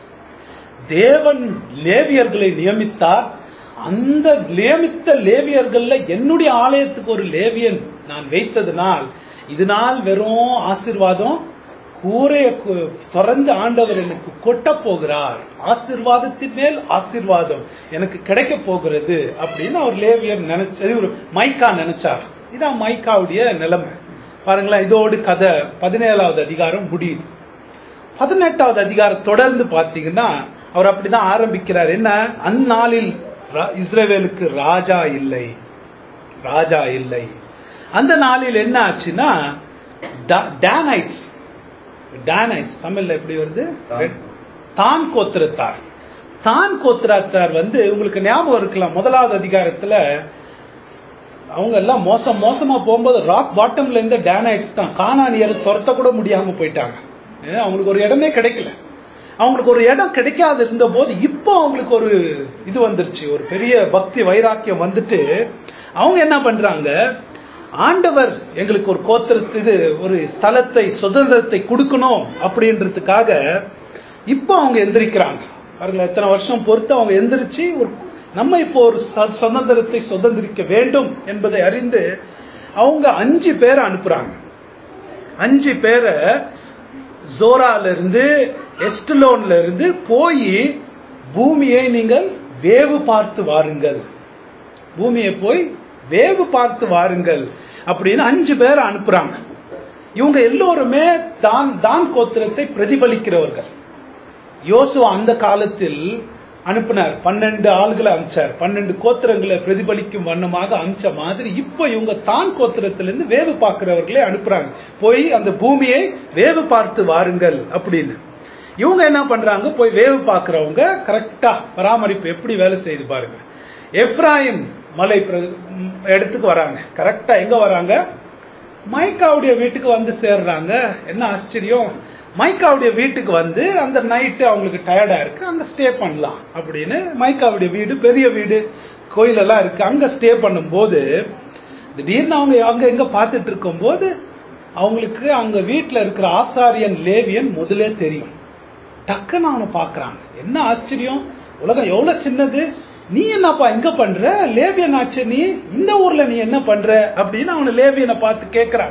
தேவன் லேவியர்களை நியமித்தார் அந்த நியமித்த லேவியர்கள்ல என்னுடைய ஆலயத்துக்கு ஒரு லேவியன் நான் வைத்ததினால் இதனால் வெறும் ஆசீர்வாதம் கூரைய கு- திறந்து ஆண்டவர் எனக்கு கொட்ட போகிறார் ஆசீர்வாதத்தின் மேல் ஆசீர்வாதம் எனக்கு கிடைக்க போகிறது அப்படின்னு அவர் லேவியர் நினைச்சது ஒரு மைக்கா நினைச்சார் இதான் மைக்காவுடைய நிலைமை பாருங்களேன் இதோடு கதை பதினேழாவது அதிகாரம் முடியுது பதினெட்டாவது அதிகாரம் தொடர்ந்து பார்த்தீங்கன்னா அவர் அப்படிதான் ஆரம்பிக்கிறார் என்ன அந்நாளில் ரா- இஸ்ரவேலுக்கு ராஜா இல்லை ராஜா இல்லை அந்த நாளில் என்ன ஆச்சுன்னா டா- டேனைட்ஸ் டேனைட்ஸ் தமிழ்ல எப்படி வருது தான். தான் கோத்திரத்தார் தான் கோத்திரத்தார் வந்து உங்களுக்கு ஞாபகம் இருக்கலாம் முதலாவது அதிகாரத்துல அவங்க எல்லாம் மோசம் மோசமா போகும்போது ராக் பாட்டம்ல இருந்த டேனைட்ஸ் தான் கானானியர் துரத்த கூட முடியாம போயிட்டாங்க ஏன், அவங்களுக்கு ஒரு இடமே கிடைக்கல அவங்களுக்கு ஒரு இடம் கிடைக்காது இருந்த போது இப்போ அவங்களுக்கு ஒரு இது வந்துருச்சு ஒரு பெரிய பக்தி வைராக்கியம் வந்துட்டு அவங்க என்ன பண்றாங்க ஆண்டவர் எங்களுக்கு ஒரு கோத்திரத்து இது ஒரு ஸ்தலத்தை சுதந்திரத்தை கொடுக்கணும் அப்படின்றதுக்காக இப்போ அவங்க எந்திரிக்கிறாங்க பாருங்களேன் எத்தனை வருஷம் பொறுத்து அவங்க எந்திரிச்சு ஒரு நம்ம இப்போ ஒரு ச- சுதந்திரத்தை சுதந்திரிக்க வேண்டும் என்பதை அறிந்து அவங்க அஞ்சு பேரை அனுப்புறாங்க அஞ்சு பேரை ஜோரால இருந்து எஸ்டலோன்ல இருந்து போய் பூமியை நீங்கள் வேவு பார்த்து வாருங்கள் பூமியை போய் வேவு பார்த்து வாருங்கள் அப்படின்னு அஞ்சு பேரை அனுப்புறாங்க இவங்க எல்லோருமே தான் தான் கோத்திரத்தை பிரதிபலிக்கிறவர்கள் யோசுவா அந்த காலத்தில் அனுப்பினார் பன்னெண்டு ஆள்களை அனுப்பிச்சார் பன்னெண்டு கோத்திரங்களை பிரதிபலிக்கும் வண்ணமாக அனுப்பிச்ச மாதிரி இப்போ இவங்க தான் கோத்திரத்திலிருந்து வேவு பார்க்கிறவர்களே அனுப்புறாங்க போய் அந்த பூமியை வேவு பார்த்து வாருங்கள் அப்படின்னு இவங்க என்ன பண்றாங்க போய் வேவு பார்க்கிறவங்க கரெக்டா பராமரிப்பு எப்படி வேலை செய்து பாருங்க எப்ராயிம் மலை பிர- ம், இடத்துக்கு வராங்க கரெக்டா எங்க வராங்க மைக்காவுடைய வீட்டுக்கு வந்து சேர்றாங்க என்ன ஆச்சரியம் மைக்காவுடைய வீட்டுக்கு வந்து அந்த நைட்டு அவங்களுக்கு டயர்டா இருக்கு அங்க ஸ்டே பண்ணலாம் அப்படின்னு மைக்காவுடைய வீடு பெரிய வீடு கோயிலெல்லாம் இருக்கு அங்க ஸ்டே பண்ணும்போது திடீர்னு அவங்க அங்க எங்க பார்த்துட்டு இருக்கும்போது அவங்களுக்கு அங்க வீட்டுல இருக்கிற ஆசாரியன் லேவியன் முதலே தெரியும் டக்குன்னு அவனை பார்க்கறாங்க என்ன ஆச்சரியம் உலகம் எவ்வளவு சின்னது நீ என்னப்பா இங்க பண்ற லேவியன் ஆச்சு நீ இந்த ஊர்ல நீ என்ன பண்ற அப்படின்னு அவனை லேவியனை பார்த்து கேட்கறான்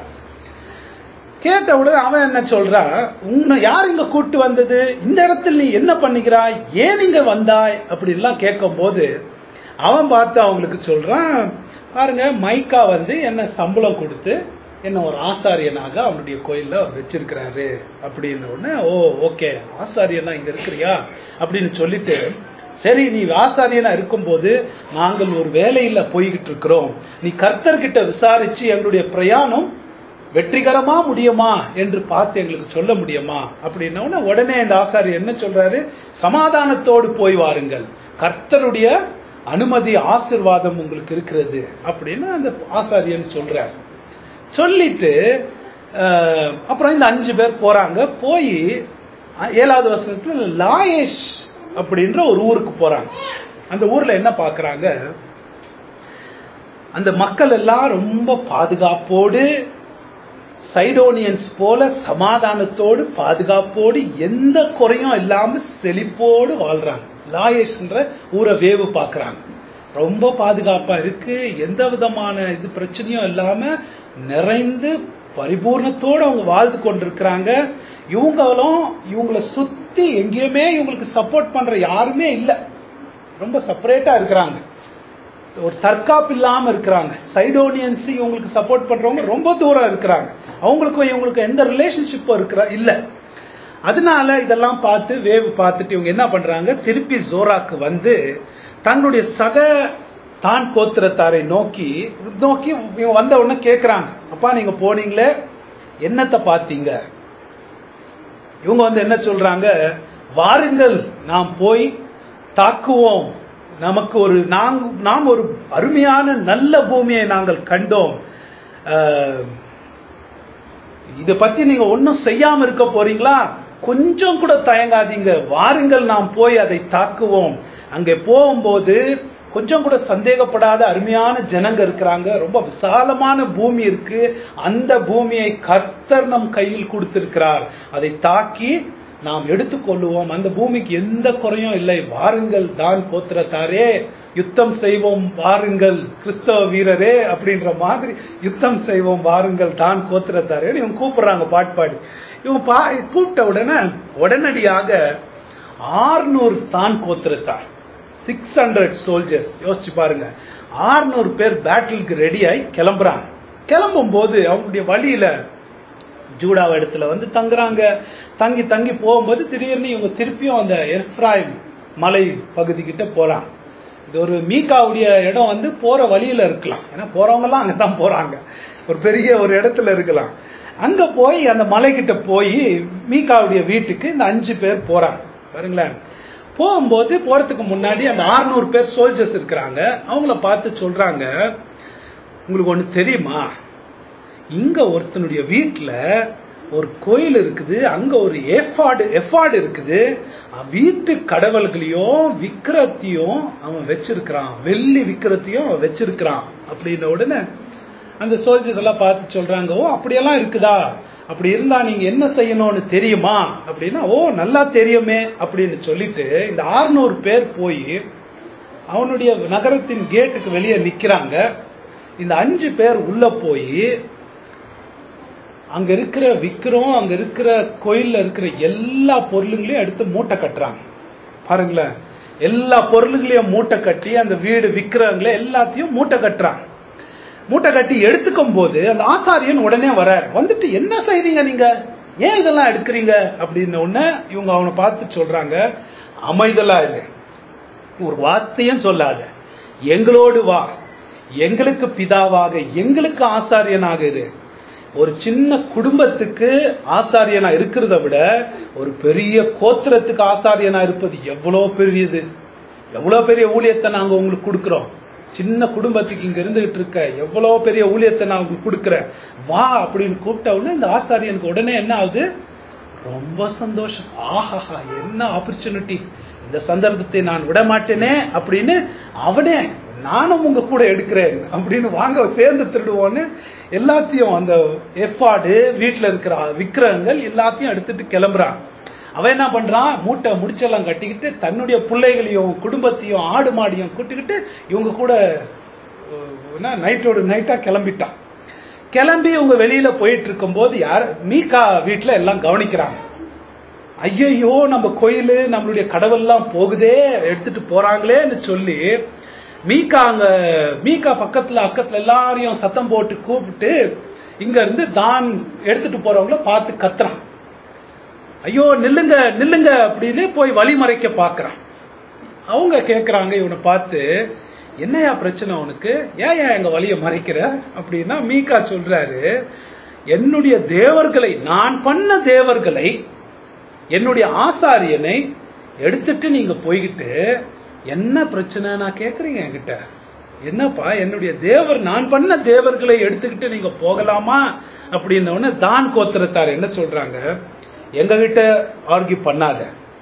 கேட்ட உடனே அவன் என்ன சொல்றான் உன்னை யார் இங்க கூட்டு வந்தது இந்த இடத்துல நீ என்ன பண்ணிக்கிறாய் ஏன் இங்க வந்தாய் அப்படின்லாம் கேட்கும் போது அவன் பார்த்து அவங்களுக்கு சொல்றான் பாருங்க மைக்கா வந்து என்ன சம்பளம் கொடுத்து என்ன ஒரு ஆசாரியனாக அவனுடைய கோயில்ல அவர் வச்சிருக்கிறாரு அப்படின்னு உடனே ஓ ஓகே ஆசாரியனா இங்க இருக்கிறியா அப்படின்னு சொல்லிட்டு சரி நீ ஆசாரியனா இருக்கும்போது நாங்கள் ஒரு வேலையில போய்கிட்டு இருக்கிறோம் நீ கர்த்தர்கிட்ட விசாரிச்சு எங்களுடைய பிரயாணம் வெற்றிகரமா முடியுமா என்று பார்த்து எங்களுக்கு சொல்ல முடியுமா அப்படின்னா உடனே இந்த ஆசாரியர் என்ன சொல்றாரு சமாதானத்தோடு போய் வாருங்கள் கர்த்தருடைய அனுமதி ஆசிர்வாதம் உங்களுக்கு இருக்கிறது அப்படின்னு அந்த ஆசாரியன் சொல்றார் சொல்லிட்டு அஹ், அப்புறம் இந்த அஞ்சு பேர் போறாங்க போய் ஏழாவது வசனத்துல லாயேஷ் அப்படின்ற ஒரு ஊருக்கு போறாங்க அந்த ஊர்ல என்ன பாக்குறாங்க அந்த மக்கள் எல்லாம் ரொம்ப பாதுகாப்போடு சைடோனியன்ஸ் போல சமாதானத்தோடு பாதுகாப்போடு எந்த குறையும் இல்லாம செழிப்போடு வாழ்றாங்க லாயேஷ்ன்ற ஊரை வேவு பார்க்கறாங்க ரொம்ப பாதுகாப்பா இருக்கு எந்த விதமான இது பிரச்சனையும் இல்லாம நிறைந்து பரிபூர்ணத்தோடு அவங்க வாழ்ந்து கொண்டிருக்கிறாங்க இவங்களும் இவங்கள சுத்தி எங்கேயுமே இவங்களுக்கு சப்போர்ட் பண்ற யாருமே இல்லை ரொம்ப செப்பரேட்டா இருக்கிறாங்க ஒரு தற்காப்பு இல்லாம இருக்கிறாங்க சைடோனியன்ஸ் இவங்களுக்கு சப்போர்ட் பண்றவங்க ரொம்ப தூரம் இருக்கிறாங்க அவங்களுக்கும் இவங்களுக்கு எந்த ரிலேஷன்ஷிப்பும் இருக்கிற இல்ல அதனால இதெல்லாம் பார்த்து வேவு பார்த்துட்டு இவங்க என்ன பண்றாங்க திருப்பி ஜோராக்கு வந்து தங்களுடைய சக தான் கோத்திரத்தாரை நோக்கி நோக்கி இவங்க வந்த உடனே கேட்கறாங்க அப்பா நீங்க போனீங்களே என்னத்தை பார்த்தீங்க இவங்க வந்து என்ன சொல்றாங்க வாருங்கள் நாம் போய் தாக்குவோம் நமக்கு ஒரு நாங் நாம் ஒரு அருமையான நல்ல பூமியை நாங்கள் கண்டோம் அஹ், இதை பத்தி நீங்க ஒன்றும் செய்யாம இருக்க போறீங்களா கொஞ்சம் கூட தயங்காதீங்க வாருங்கள் நாம் போய் அதை தாக்குவோம் அங்கே போகும்போது கொஞ்சம் கூட சந்தேகப்படாத அருமையான ஜனங்க இருக்கிறாங்க ரொம்ப விசாலமான பூமி இருக்கு அந்த பூமியை கர்த்தர் நம் கையில் கொடுத்திருக்கிறார் அதை தாக்கி நாம் எடுத்துக்கொள்ளுவோம் அந்த பூமிக்கு எந்த குறையும் இல்லை வாருங்கள் தான் கோத்திரத்தாரே யுத்தம் செய்வோம் வாருங்கள் கிறிஸ்தவ வீரரே அப்படின்ற மாதிரி யுத்தம் செய்வோம் வாருங்கள் தான் கோத்திரத்தாரே இவங்க கூப்பிடுறாங்க பாட்டு பாடி இவங்க பா கூப்பிட்ட உடனே உடனடியாக ஆறுநூறு தான் கோத்திரத்தார் சிக்ஸ் ஹண்ட்ரட் சோல்ஜர்ஸ் யோசிச்சு பாருங்க ஆறுநூறு பேர் பேட்டிலுக்கு ரெடி ஆகி கிளம்புறாங்க கிளம்பும் போது அவங்களுடைய வழியில ஜூடாவ இடத்துல வந்து தங்குறாங்க தங்கி தங்கி போகும்போது திடீர்னு இவங்க திருப்பியும் அந்த எர்ஃப்ராயிம் மலை பகுதி கிட்ட போறாங்க இது ஒரு மீகாவுடைய இடம் வந்து போற வழியில இருக்கலாம் ஏன்னா போறவங்க எல்லாம் அங்கதான் போறாங்க ஒரு பெரிய ஒரு இடத்துல இருக்கலாம் அங்க போய் அந்த மலைகிட்ட போய் மீகாவுடைய வீட்டுக்கு இந்த அஞ்சு பேர் போறாங்க பாருங்களேன் போகும்போது போறதுக்கு முன்னாடி அந்த 600 பேர் சோல்ஜர்ஸ் இருக்கிறாங்க அவங்கள பார்த்து சொல்றாங்க உங்களுக்கு ஒண்ணு தெரியுமா இங்க ஒருத்தனுடைய வீட்டுல ஒரு கோயில் இருக்குது அங்க ஒரு எஃபாடு எஃபாடு இருக்குது அஹ் வீட்டு கடவுள்களையும் விக்கிரத்தையும் அவன் வச்சிருக்கிறான் வெள்ளி விக்கிரத்தையும் அவன் வச்சிருக்கிறான் அப்படின்ன உடனே அந்த சோல்ஜர்ஸ் எல்லாம் பார்த்து சொல்றாங்க ஓ அப்படியெல்லாம் இருக்குதா அப்படி இருந்தா நீங்க என்ன செய்யணும்னு தெரியுமா அப்படின்னா ஓ நல்லா தெரியுமே அப்படின்னு சொல்லிட்டு இந்த 600 பேர் போய் அவனுடைய நகரத்தின் கேட்டுக்கு வெளியே நிக்கிறாங்க இந்த அஞ்சு பேர் உள்ள போய் அங்க இருக்கிற விக்கிரம் அங்க இருக்கிற கோயில்ல இருக்கிற எல்லா பொருளுங்களையும் எடுத்து மூட்டை கட்டுறாங்க பாருங்களேன் எல்லா பொருளுங்களையும் மூட்டை கட்டி அந்த வீடு விக்கிரங்களை எல்லாத்தையும் மூட்டை கட்டுறாங்க மூட்டை கட்டி எடுத்துக்கும் போது அந்த ஆசாரியன் உடனே வரார் வந்துட்டு என்ன செய்றீங்க நீங்க ஏன் இதெல்லாம் எடுக்கிறீங்க அப்படின்னு உடனே இவங்க அவனை பார்த்து சொல்றாங்க அமைதலா இல்லை ஒரு வார்த்தையும் சொல்லாத எங்களோடு வா எங்களுக்கு பிதாவாக எங்களுக்கு ஆசாரியனாக இரு ஒரு சின்ன குடும்பத்துக்கு ஆசாரியனா இருக்கிறத விட ஒரு பெரிய கோத்திரத்துக்கு ஆசாரியனா இருப்பது எவ்வளவு பெரியது எவ்வளவு பெரிய ஊழியத்தை நாங்க உங்களுக்கு கொடுக்கிறோம் சின்ன குடும்பத்துக்கு இங்க இருந்துகிட்டு இருக்க எவ்வளவு பெரிய ஊழியத்தை நான் உங்களுக்கு கொடுக்கிறேன் வா அப்படின்னு கூப்பிட்ட உடனே இந்த ஆசாரியனுக்கு உடனே என்ன ஆகுது ரொம்ப சந்தோஷம் ஆஹாஹா என்ன ஆப்பர்ச்சுனிட்டி இந்த சந்தர்ப்பத்தை நான் விட மாட்டேனே அப்படின்னு அவனே நானும் உங்க கூட எடுக்கிறேன் அப்படின்னு வாங்க சேர்ந்து திருடுவோன்னு எல்லாத்தையும் அந்த எஃபாடு வீட்டுல இருக்கிற விக்கிரகங்கள் எல்லாத்தையும் எடுத்துட்டு கிளம்புறான் அவன் என்ன பண்றான் மூட்டை முடிச்செல்லாம் கட்டிக்கிட்டு தன்னுடைய பிள்ளைகளையும் குடும்பத்தையும் ஆடு மாடியும் கூட்டிக்கிட்டு இவங்க கூட அஹ், நைட்டோடு நைட்டா கிளம்பிட்டான் கிளம்பி இவங்க வெளியில போயிட்டு இருக்கும்போது யார் மீகா வீட்டுல எல்லாம் கவனிக்கிறாங்க ஐயையோ நம்ம கோயில் நம்மளுடைய கடவுள்லாம் போகுதே எடுத்துட்டு போறாங்களேன்னு சொல்லி மீகா அங்க மீகா பக்கத்துல அக்கத்துல எல்லாரையும் சத்தம் போட்டு கூப்பிட்டு இங்க இருந்து தான் எடுத்துட்டு போறவங்கள பார்த்து கத்துறான் ஐயோ நில்லுங்க நில்லுங்க அப்படின்னு போய் வழிமறைக்க பாக்குறான் அவங்க கேக்குறாங்க இவனை பார்த்து என்னையா பிரச்சனை உனக்கு ஏன் ஏன் எங்க வழிய மறைக்கிற அப்படின்னா மீகா சொல்றாரு என்னுடைய தேவர்களை நான் பண்ண தேவர்களை என்னுடைய ஆசாரியனை எடுத்துட்டு நீங்க போய்கிட்டு என்ன பிரச்சனை நான் கேக்குறீங்க என்கிட்ட என்னப்பா என்னுடைய தேவர் நான் பண்ண தேவர்களை எடுத்துக்கிட்டு நீங்க போகலாமா அப்படின்ன உடனே தான் கோத்திரத்தார் என்ன சொல்றாங்க எங்க கிட்ட ஆர்கியூ பண்ணாத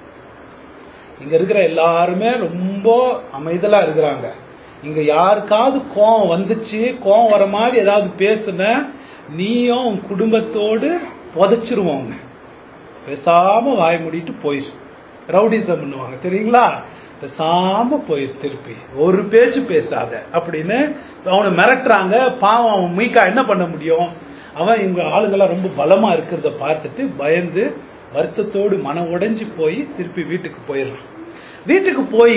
இங்க இருக்கிற எல்லாருமே ரொம்ப அமைதலா இருக்கிறாங்க இங்க யாருக்காவது கோவம் வந்துச்சு கோவம் வர மாதிரி ஏதாவது பேசுன நீயும் உன் குடும்பத்தோடு புதைச்சிருவோம் உன்னை. பேசாம வாய் மூடிட்டு போயிரு ரவுடிசம் பண்ணுவாங்க தெரியுங்களா பேசாம போயிரு திருப்பி ஒரு பேச்சு பேசாத அப்படின்னு அவனை மிரட்டுறாங்க பாவம் அவன் மீக்கா என்ன பண்ண முடியும் அவன் இவங்க ஆளுங்கெல்லாம் ரொம்ப பலமா இருக்கிறத பார்த்துட்டு பயந்து வருத்தத்தோடு மனம் உடைஞ்சு போய் திருப்பி வீட்டுக்கு போயிடுறான் வீட்டுக்கு போய்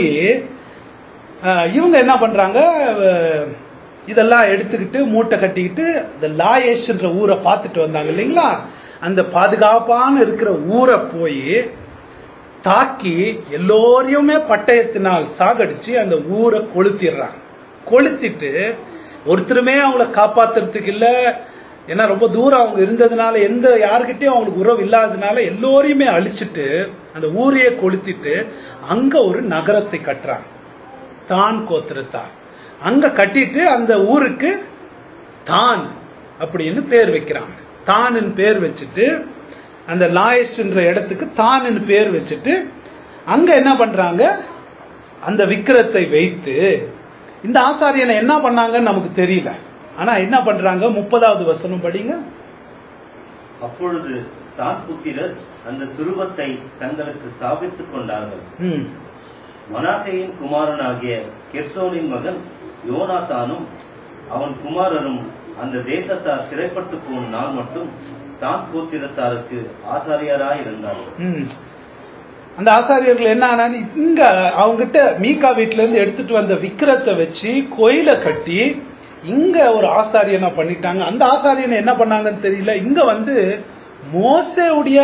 ஆஹ், இவங்க என்ன பண்றாங்க அஹ், இதெல்லாம் எடுத்துக்கிட்டு மூட்டை கட்டிக்கிட்டு இந்த லாயேஷ்ன்ற ஊரை பார்த்துட்டு வந்தாங்க இல்லைங்களா அந்த பாதுகாப்பான இருக்கிற ஊரை போய் தாக்கி எல்லோரையுமே பட்டயத்தினால் சாகடிச்சு அந்த ஊரை கொளுத்திடுறாங்க கொளுத்திட்டு ஒருத்தருமே அவங்கள காப்பாத்துறதுக்கு இல்ல ஏன்னா ரொம்ப தூரம் அவங்க இருந்ததுனால எந்த யாருக்கிட்டையும் அவங்களுக்கு உறவு இல்லாததுனால எல்லோரையுமே அழிச்சிட்டு அந்த ஊரையே கொளுத்திட்டு அங்க ஒரு நகரத்தை கட்டுறாங்க தான் கோத்திரத்தார் அங்க கட்டிட்டு அந்த ஊருக்கு தான் அப்படின்னு பேர் வைக்கிறாங்க தானின் பேர் வச்சுட்டு அந்த லாயஸ்ட்ன்ற இடத்துக்கு தானின் பேர் வச்சுட்டு அங்க என்ன பண்றாங்க அந்த விக்கிரத்தை வைத்து இந்த ஆசாரியனை என்ன பண்ணாங்கன்னு நமக்கு தெரியல ஆனா என்ன பண்றாங்க முப்பதாவது வசனம் படிங்க அப்பொழுது தான் புத்திரர் அந்த சுரூபத்தை தங்களுக்கு ஸ்தாபித்துக் கொண்டார்கள் ம் மனாசேயின் குமாரனாகிய கெர்சோனின் மகன் யோனாத்தானும் அவன் குமாரரும் அந்த தேசத்தார் சிறைப்பட்டு போன நாள் மட்டும் தான் கோத்திரத்தாருக்கு ஆசாரியராய் இருந்தார்கள் ம். அந்த ஆசாரியர்கள் என்ன ஆனான்னு இங்க அவங்கிட்ட மீகா வீட்ல இருந்து எடுத்துட்டு வந்த விக்கிரத்தை வச்சு கோயிலை கட்டி இங்க ஒரு ஆசாரியனை பண்ணிட்டாங்க அந்த ஆசாரியனை என்ன பண்ணாங்கன்னு தெரியல இங்க வந்து மோசேவுடைய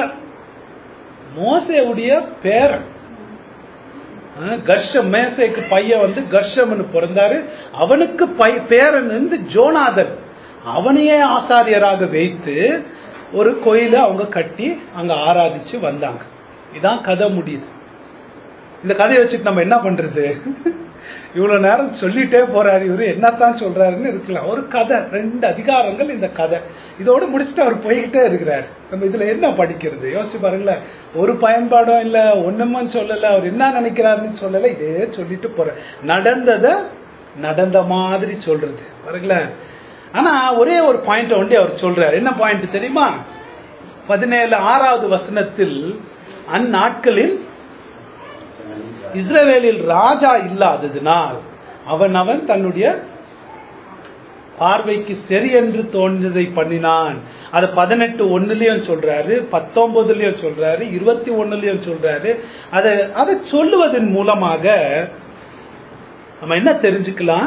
மோசேவுடைய பேரன் அஹ், கர்ஷம் மேசேக்கு பையன் வந்து கர்ஷம்னு பிறந்தாரு அவனுக்கு பை பேரன் வந்து ஜோனாதன் அவனையே ஆசாரியராக வைத்து ஒரு கோயிலை அவங்க கட்டி அங்க ஆராதிச்சு வந்தாங்க இதான் கதை முடியுது இந்த கதையை வச்சுட்டு நம்ம என்ன பண்றது இவ்வளவு நேரம் சொல்லிட்டே போறாரு இவரு என்னத்தான் சொல்றாருன்னு இருக்கலாம் ஒரு கதை ரெண்டு அதிகாரங்கள் இந்த கதை இதோட முடிச்சுட்டு அவர் போய்கிட்டே இருக்கிறார் நம்ம இதுல என்ன படிக்கிறது யோசிச்சு பாருங்களேன் ஒரு பயன்பாடும் இல்ல ஒண்ணுமே சொல்லல அவர் என்ன நினைக்கிறாருன்னு சொல்லல இதே சொல்லிட்டு போற நடந்தத நடந்த மாதிரி சொல்றது பாருங்களேன் ஆனா ஒரே ஒரு பாயிண்ட் ஒண்டி அவர் சொல்றாரு என்ன பாயிண்ட் தெரியுமா பதினேழு ஆறாவது வசனத்தில் அந்நாட்களில் இஸ்ரவேலில் ராஜா இல்லாததினால் அவன் அவன் தன்னுடைய பார்வைக்கு சரி என்று தோன்றதை பண்ணினான் அது பதினெட்டு ஒண்ணுலயும் சொல்றாரு பத்தொன்பதுலயும் சொல்றாரு இருபத்தி ஒண்ணுலயும் சொல்றாரு அதை அதை சொல்லுவதன் மூலமாக நம்ம என்ன தெரிஞ்சுக்கலாம்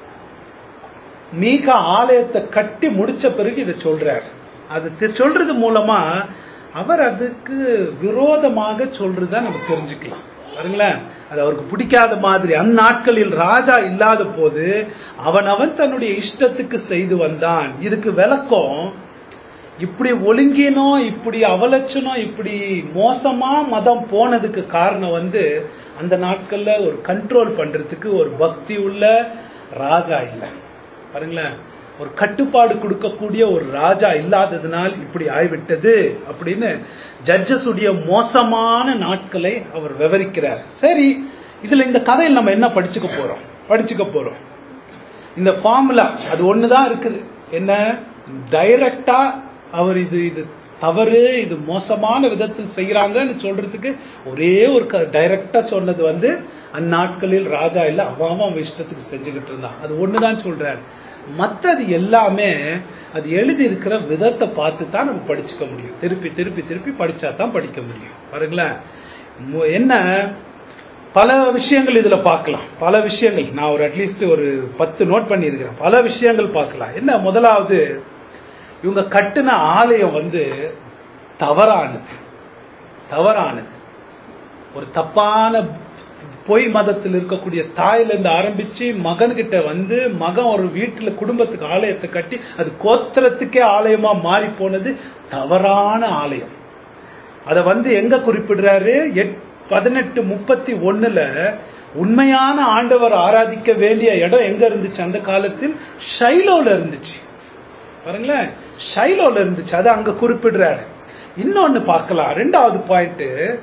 மீகா ஆலயத்தை கட்டி முடிச்ச பிறகு இதை சொல்றார் அது தெ- சொல்றது மூலமா அவர் அதுக்கு விரோதமாக சொல்றத நம்ம தெரிஞ்சுக்கலாம் பாருங்களேன் அது அவருக்கு பிடிக்காத மாதிரி அந்நாட்களில் ராஜா இல்லாத போது அவன் அவன் தன்னுடைய இஷ்டத்துக்கு செய்து வந்தான் இதுக்கு விளக்கம் இப்படி ஒழுங்கினோ இப்படி அவலட்சணம் இப்படி மோசமா மதம் போனதுக்கு காரணம் வந்து அந்த நாட்கள்ல ஒரு கண்ட்ரோல் பண்றதுக்கு ஒரு பக்தி உள்ள ராஜா இல்லை பாருங்களேன் ஒரு கட்டுப்பாடு கொடுக்கக்கூடிய ஒரு ராஜா இல்லாததுனால் இப்படி ஆய்விட்டது அப்படின்னு ஜட்ஜஸ் உடைய மோசமான நாட்களை அவர் விவரிக்கிறார் சரி இதுல இந்த கதையில் நம்ம என்ன படிச்சுக்க போறோம் படிச்சுக்க போறோம் இந்த ஃபார்முலா அது ஒண்ணுதான் இருக்குது என்ன டைரக்டா அவர் இது இது தவறு இது மோசமான விதத்தில் செய்யறாங்கன்னு சொல்றதுக்கு ஒரே ஒரு டைரக்டா சொன்னது வந்து அந்நாட்களில் ராஜா இல்ல அவன் அவன் அவன் இஷ்டத்துக்கு செஞ்சுக்கிட்டு இருந்தான் அது ஒண்ணுதான் சொல்றாரு மத்தது எல்லாமே அது எழுதி இருக்கிற விதத்தை பார்த்து தான் நம்ம படிச்சுக்க முடியும் திருப்பி திருப்பி திருப்பி படிச்சா தான் படிக்க முடியும் பாருங்களேன் மு- என்ன பல விஷயங்கள் இதுல பார்க்கலாம் பல விஷயங்கள் நான் ஒரு அட்லீஸ்ட் ஒரு பத்து நோட் பண்ணியிருக்கிறேன் பல விஷயங்கள் பார்க்கலாம் என்ன முதலாவது இவங்க கட்டின ஆலயம் வந்து தவறானது தவறானது ஒரு தப்பான பொய் மதத்தில் இருக்கக்கூடிய தாயில இருந்து ஆரம்பிச்சு மகன்கிட்ட வந்து மகன் ஒரு வீட்டுல குடும்பத்துக்கு ஆலயத்தை கட்டி அது கோத்திரத்துக்கே ஆலயமா மாறி போனது தவறான ஆலயம் அத வந்து எங்க குறிப்பிடுறாரு எட் பதினெட்டு முப்பத்தி ஒண்ணுல உண்மையான ஆண்டவர் ஆராதிக்க வேண்டிய இடம் எங்க இருந்துச்சு அந்த காலத்தில் ஷைலோல இருந்துச்சு பாருங்களேன் ஷைலோல இருந்துச்சு அதை அங்க குறிப்பிடுறாரு இன்னொன்னு பார்க்கலாம் ரெண்டாவது பாயிண்ட்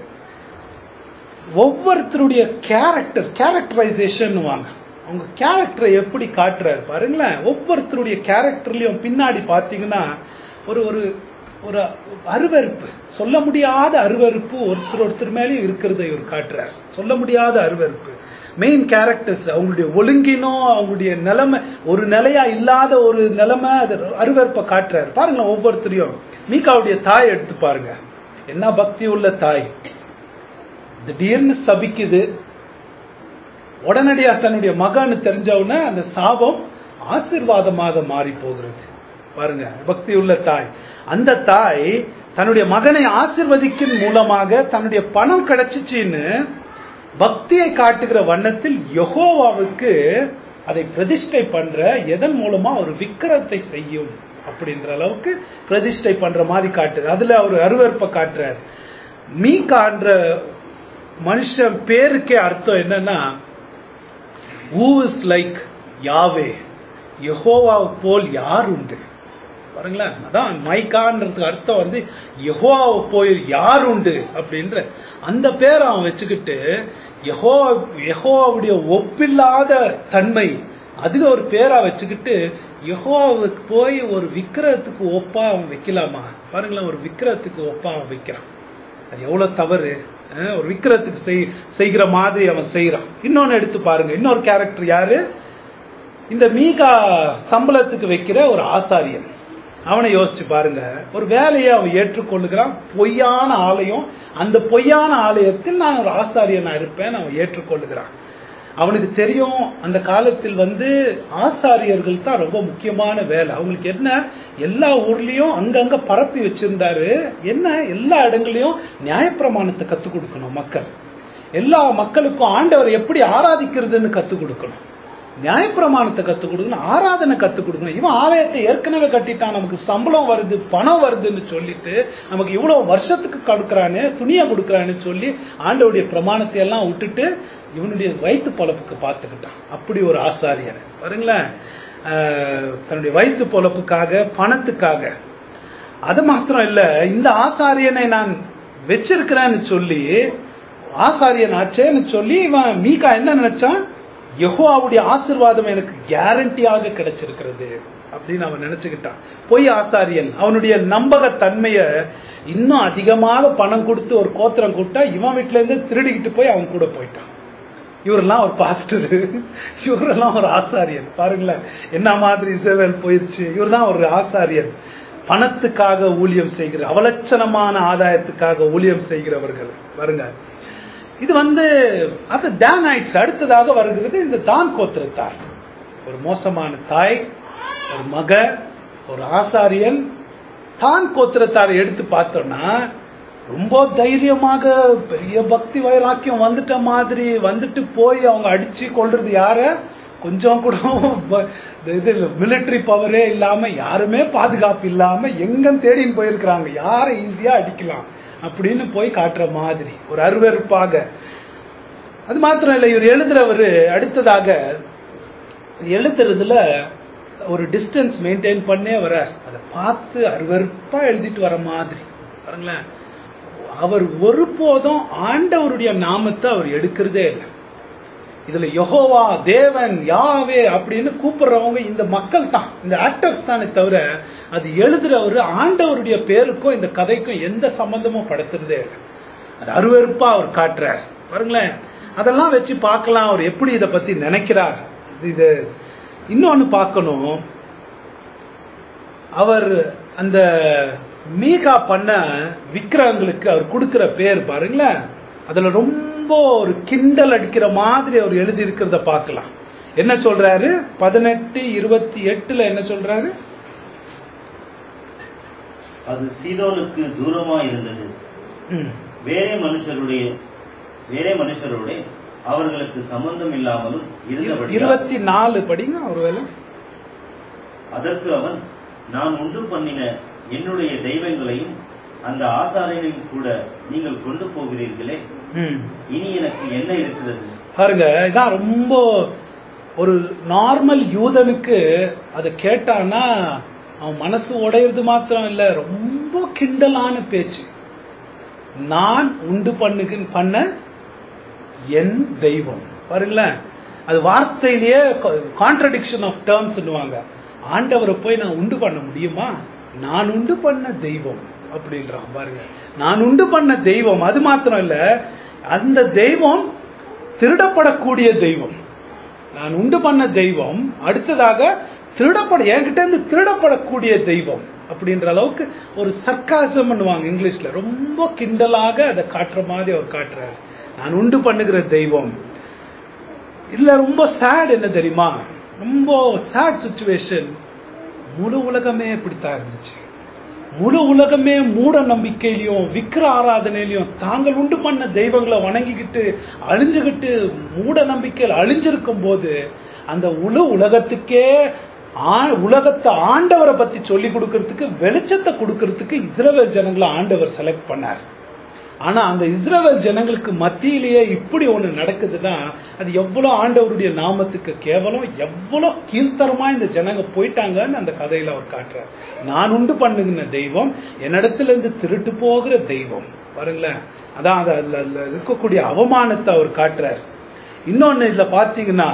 ஒவ்வொருத்தருடைய கேரக்டர் கேரக்டரைசேஷன் வாங்க அவங்க கேரக்டரை எப்படி காட்டுறாரு பாருங்களேன் ஒவ்வொருத்தருடைய கேரக்டர்லயும் பின்னாடி பார்த்தீங்கன்னா ஒரு ஒரு ஒரு அருவருப்பு சொல்ல முடியாத அருவருப்பு ஒருத்தர் ஒருத்தர் மேலேயும் இருக்கிறத இவர் காட்டுறார் சொல்ல முடியாத அருவருப்பு மெயின் கேரக்டர்ஸ் அவங்களுடைய ஒழுங்கினம் அவங்களுடைய நிலைமை ஒரு நிலையா இல்லாத ஒரு நிலைமை அது அருவருப்பை காட்டுறாரு பாருங்களேன் ஒவ்வொருத்தரையும் மீகாவுடைய தாய் எடுத்து பாருங்க என்ன பக்தி உள்ள தாய் திடீர்னு சபிக்குது உடனடியா தன்னுடைய மகன்னு தெரிஞ்சவுடனே அந்த சாபம் ஆசிர்வாதமாக மாறி போகிறது பாருங்க பக்தி உள்ள தாய் அந்த தாய் தன்னுடைய மகனை ஆசிர்வதிக்கும் மூலமாக தன்னுடைய பணம் கிடைச்சிச்சின்னு பக்தியை காட்டுகிற வண்ணத்தில் யெகோவாவுக்கு அதை பிரதிஷ்டை பண்ற எதன் மூலமா ஒரு விக்கிரத்தை செய்யும் அப்படின்ற அளவுக்கு பிரதிஷ்டை பண்ற மாதிரி காட்டுது அதுல அவர் அருவருப்பை காட்டுறாரு மீகான்ற மனுஷன் பேருக்கே அர்த்தம் என்னன்னா who is like Yahweh Jehovah போல் யார் உண்டு பாருங்களேன் அதான் மைக்கான்றதுக்கு அர்த்தம் வந்து யெகோவா போய் யார் உண்டு அப்படின்ற அந்த பேரை அவன் வச்சுக்கிட்டு யெகோ யெகோவாவுடைய ஒப்பில்லாத தன்மை அதுக்கு ஒரு பேரா வச்சுக்கிட்டு யெகோவாவுக்கு போய் ஒரு விக்கிரகத்துக்கு ஒப்பா அவன் வைக்கலாமா பாருங்களேன் ஒரு விக்கிரகத்துக்கு ஒப்பா அவன் வைக்கிறான் அது எவ்வளவு தவறு அஹ் ஒரு விக்கிரத்துக்கு செய் செய்கிற மாதிரி அவன் செய்யறான் இன்னொன்னு எடுத்து பாருங்க இன்னொரு கேரக்டர் யாரு இந்த மீகா சம்பளத்துக்கு வைக்கிற ஒரு ஆசாரியன் அவனை யோசிச்சு பாருங்க ஒரு வேலையை அவன் ஏற்றுக்கொள்ளுகிறான் பொய்யான ஆலயம் அந்த பொய்யான ஆலயத்தில் நான் ஒரு ஆசாரியனா இருப்பேன் அவன் ஏற்றுக்கொள்ளுகிறான் அவனுக்கு தெரியும் அந்த காலத்தில் வந்து ஆசாரியர்கள் தான் ரொம்ப முக்கியமான வேலை அவங்களுக்கு என்ன எல்லா ஊர்லயும் அங்கங்க பரப்பி வச்சிருந்தாரு என்ன எல்லா இடங்களையும் நியாயப்பிரமாணத்தை கத்துக் கொடுக்கணும் மக்கள் எல்லா மக்களுக்கும் ஆண்டவர் எப்படி ஆராதிக்கிறதுன்னு கத்துக் கொடுக்கணும் நியாயப்பிரமாணத்தை கத்துக் கொடுக்கணும் ஆராதனை கத்துக் கொடுக்கணும் இவன் ஆலயத்தை ஏற்கனவே கட்டிட்டான் நமக்கு சம்பளம் வருது பணம் வருதுன்னு சொல்லிட்டு நமக்கு இவ்வளவு வருஷத்துக்கு கொடுக்கறானு துணியை கொடுக்கறான்னு சொல்லி ஆண்டவருடைய பிரமாணத்தை எல்லாம் விட்டுட்டு இவனுடைய வயிற்று பொழப்புக்கு பார்த்துக்கிட்டான் அப்படி ஒரு ஆசாரியர் பாருங்களேன் ஆஹ், தன்னுடைய வயிற்று பொழப்புக்காக பணத்துக்காக அது மாத்திரம் இல்ல இந்த ஆசாரியனை நான் வச்சிருக்கிறேன்னு சொல்லி ஆசாரியன் ஆச்சேன்னு சொல்லி இவன் மீகா என்ன நினைச்சான் யெகோவாவுடைய ஆசீர்வாதம் எனக்கு கேரண்டியாக கிடைச்சிருக்கிறது அப்படின்னு அவன் நினைச்சுக்கிட்டான் பொய் ஆசாரியன் அவனுடைய நம்பகத்தன்மைய இன்னும் அதிகமாக பணம் கொடுத்து ஒரு கோத்திரம் கூட்டா இவன் வீட்டுல இருந்து திருடிக்கிட்டு போய் அவன் கூட போயிட்டான் இவரெல்லாம் ஒரு பாஸ்டர் இவரெல்லாம் ஒரு ஆசாரியன் பாருங்களேன் என்ன மாதிரி இசைவேல் போயிருச்சு இவர்தான் ஒரு ஆசாரியன் பணத்துக்காக ஊழியம் செய்கிற அவலட்சணமான ஆதாயத்துக்காக ஊழியம் செய்கிறவர்கள் வருங்க இது வந்து அது தான் ஆயிடுச்சு அடுத்ததாக வருகிறது இந்த தான் கோத்திரத்தார் ஒரு மோசமான தாய் ஒரு மக ஒரு ஆசாரியன் தான் கோத்திரத்தாரை எடுத்து பார்த்தோம்னா ரொம்ப தைரியமாக பெரிய பக்தி வைராக்கியம் வந்துட்ட மாதிரி வந்துட்டு போய் அவங்க அடிச்சு கொள்றது யார கொஞ்சம் கூட ப- இது மிலிட்டரி பவரே இல்லாம யாருமே பாதுகாப்பு இல்லாம எங்கும் தேடின்னு போயிருக்கிறாங்க யாரை ஈஸியா அடிக்கலாம் அப்படின்னு போய் காட்டுற மாதிரி ஒரு அருவருப்பாக அது மாத்திரம் இல்லை இவர் எழுதுறவரு அடுத்ததாக எழுதுறதுல ஒரு டிஸ்டன்ஸ் மெயின்டைன் பண்ணே வர்றார் அதை பார்த்து அருவருப்பா எழுதிட்டு வர மாதிரி பாருங்களேன் அவர் ஒருபோதும் ஆண்டவருடைய நாமத்தை அவர் எடுக்கிறதே இல்லை இதுல யெகோவா தேவன் யாவே அப்படின்னு கூப்பிடுறவங்க இந்த மக்கள் தான் இந்த ஆக்டர்ஸ் தானே தவிர அது எழுதுறவர் ஆண்டவருடைய பேருக்கும் இந்த கதைக்கும் எந்த சம்பந்தமும் படுத்துறதே இல்லை அது அருவருப்பா அவர் காட்டுறார் பாருங்களேன் அதெல்லாம் வச்சு பார்க்கலாம் அவர் எப்படி இதை பத்தி நினைக்கிறார் இது இன்னொன்னு பார்க்கணும் அவர் அந்த மீகா பண்ண விக்கிரகங்களுக்கு அவர் கொடுக்கிற பேர் பாருங்களேன் அதுல ரொம்ப ஒரு கிண்டல் அடிக்கிற மாதிரி அவர் எழுதி இருக்கிறத பார்க்கலாம் என்ன சொல்றாரு பதினெட்டு இருபத்தி எட்டுல என்ன சொல்றாரு அது சீதோனுக்கு தூரமா இருந்தது ம், வேறே மனுஷருடைய வேறே மனுஷரோட அவர்களுக்கு சம்பந்தம் இல்லாமலும் இருந்தபடி இருபத்தி நாலு படிங்க ஒருவேளை அதற்கு அவன் நான் உண்டு பண்ணின என்னுடைய தெய்வங்களையும் அந்த ஆசாரியனையும் கூட நீங்கள் கொண்டு போகிறீர்களே ம் இனி எனக்கு என்ன இருக்கிறது பாருங்க இதான் ரொம்ப ஒரு நார்மல் யூதனுக்கு அதை கேட்டான்னா அவன் மனசு உடையிறது மாத்திரம் இல்ல ரொம்ப கிண்டலான பேச்சு நான் உண்டு பண்ணுக பண்ண என் தெய்வம் பாருங்களேன் அது வார்த்தையிலேயே கான்ட்ரடிக்ஷன் ஆஃப் டேர்ம்ஸ்னுவாங்க ஆண்டவரை போய் நான் உண்டு பண்ண முடியுமா நான் உண்டு பண்ண தெய்வம் அப்படின்றான் பாருங்க நான் உண்டு பண்ண தெய்வம் அது மாத்திரம் இல்ல அந்த தெய்வம் திருடப்படக்கூடிய தெய்வம் நான் உண்டு பண்ண தெய்வம் அடுத்ததாக திருடப்பட என்கிட்ட இருந்து திருடப்படக்கூடிய தெய்வம் அப்படின்ற அளவுக்கு ஒரு சர்க்காசம் பண்ணுவாங்க இங்கிலீஷ்ல ரொம்ப கிண்டலாக அதை காட்டுற மாதிரி அவர் காட்டுறாரு நான் உண்டு பண்ணுகிற தெய்வம் இதுல ரொம்ப சேட் என்ன தெரியுமா ரொம்ப சேட் சுச்சுவேஷன் முழு உலகமே இப்படித்தான் இருந்துச்சு முழு உலகமே மூட நம்பிக்கையிலையும் விக்கிர ஆராதனையிலையும் தாங்கள் உண்டு பண்ண தெய்வங்களை வணங்கிக்கிட்டு அழிஞ்சுக்கிட்டு மூட நம்பிக்கையில் அழிஞ்சிருக்கும் போது அந்த முழு உலகத்துக்கே ஆ- உலகத்தை ஆண்டவரை பத்தி சொல்லி கொடுக்கறதுக்கு வெளிச்சத்தை கொடுக்கறதுக்கு இஸ்ரவேல் ஜனங்களை ஆண்டவர் செலக்ட் பண்ணார் ஆனா அந்த இஸ்ரவேல் ஜனங்களுக்கு மத்தியிலேயே இப்படி ஒண்ணு நடக்குதுன்னா அது எவ்வளவு ஆண்டவருடைய நாமத்துக்கு கேவலம் எவ்வளவு கீழ்த்தரமா இந்த ஜனங்க போயிட்டாங்கன்னு அந்த கதையில அவர் காட்டுறார் நான் உண்டு பண்ணுகிற தெய்வம் என்னிடத்துல இருந்து திருட்டு போகிற தெய்வம் பாருங்களேன் அதான் அது அதுல அதுல இருக்கக்கூடிய அவமானத்தை அவர் காட்டுறார் இன்னொன்னு இதுல பாத்தீங்கன்னா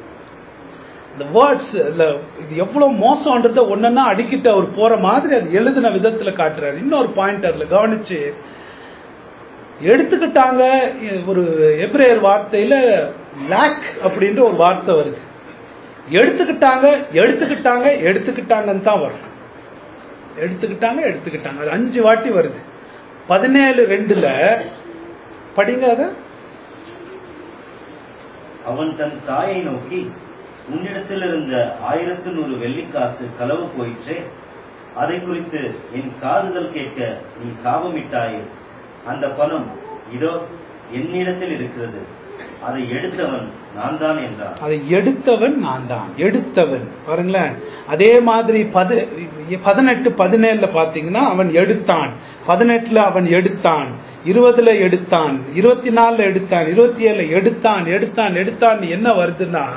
இந்த வேர்ட்ஸ் இல்ல இது எவ்வளவு மோசம்ன்றத ஒன்னொன்னா அடிக்கிட்டு அவர் போற மாதிரி அது எழுதின விதத்துல காட்டுறாரு இன்னொரு பாயிண்ட் அதுல கவனிச்சு எடுத்துக்கிட்டாங்க ஒரு எப்ரேயர் வார்த்தையில லேக் அப்படின்ற ஒரு வார்த்தை வருது எடுத்துக்கிட்டாங்க எடுத்துக்கிட்டாங்க எடுத்துக்கிட்டாங்கன்னு தான் வரும் எடுத்துக்கிட்டாங்க எடுத்துக்கிட்டாங்க அது அஞ்சு வாட்டி வருது பதினேழு ரெண்டுல படிங்க அதை அவன் தன் தாயை நோக்கி உன்னிடத்தில் இருந்த ஆயிரத்து நூறு வெள்ளிக்காசு களவு போயிற்றே அதை குறித்து என் காதுகள் கேட்க நீ சாபமிட்டாயே அந்த பணம் இதோ என்னிடத்தில் இருக்கிறது அதை எடுத்தவன் நான் தான் என்றான் அதை எடுத்தவன் நான் தான் எடுத்தவன் பாருங்களேன் அதே மாதிரி பது பதினெட்டு பதினேழுல பாத்தீங்கன்னா அவன் எடுத்தான் பதினெட்டுல அவன் எடுத்தான் இருபதுல எடுத்தான் இருபத்தி நாலுல எடுத்தான் இருபத்தி ஏழுல எடுத்தான் எடுத்தான் எடுத்தான் என்ன வருதுன்னா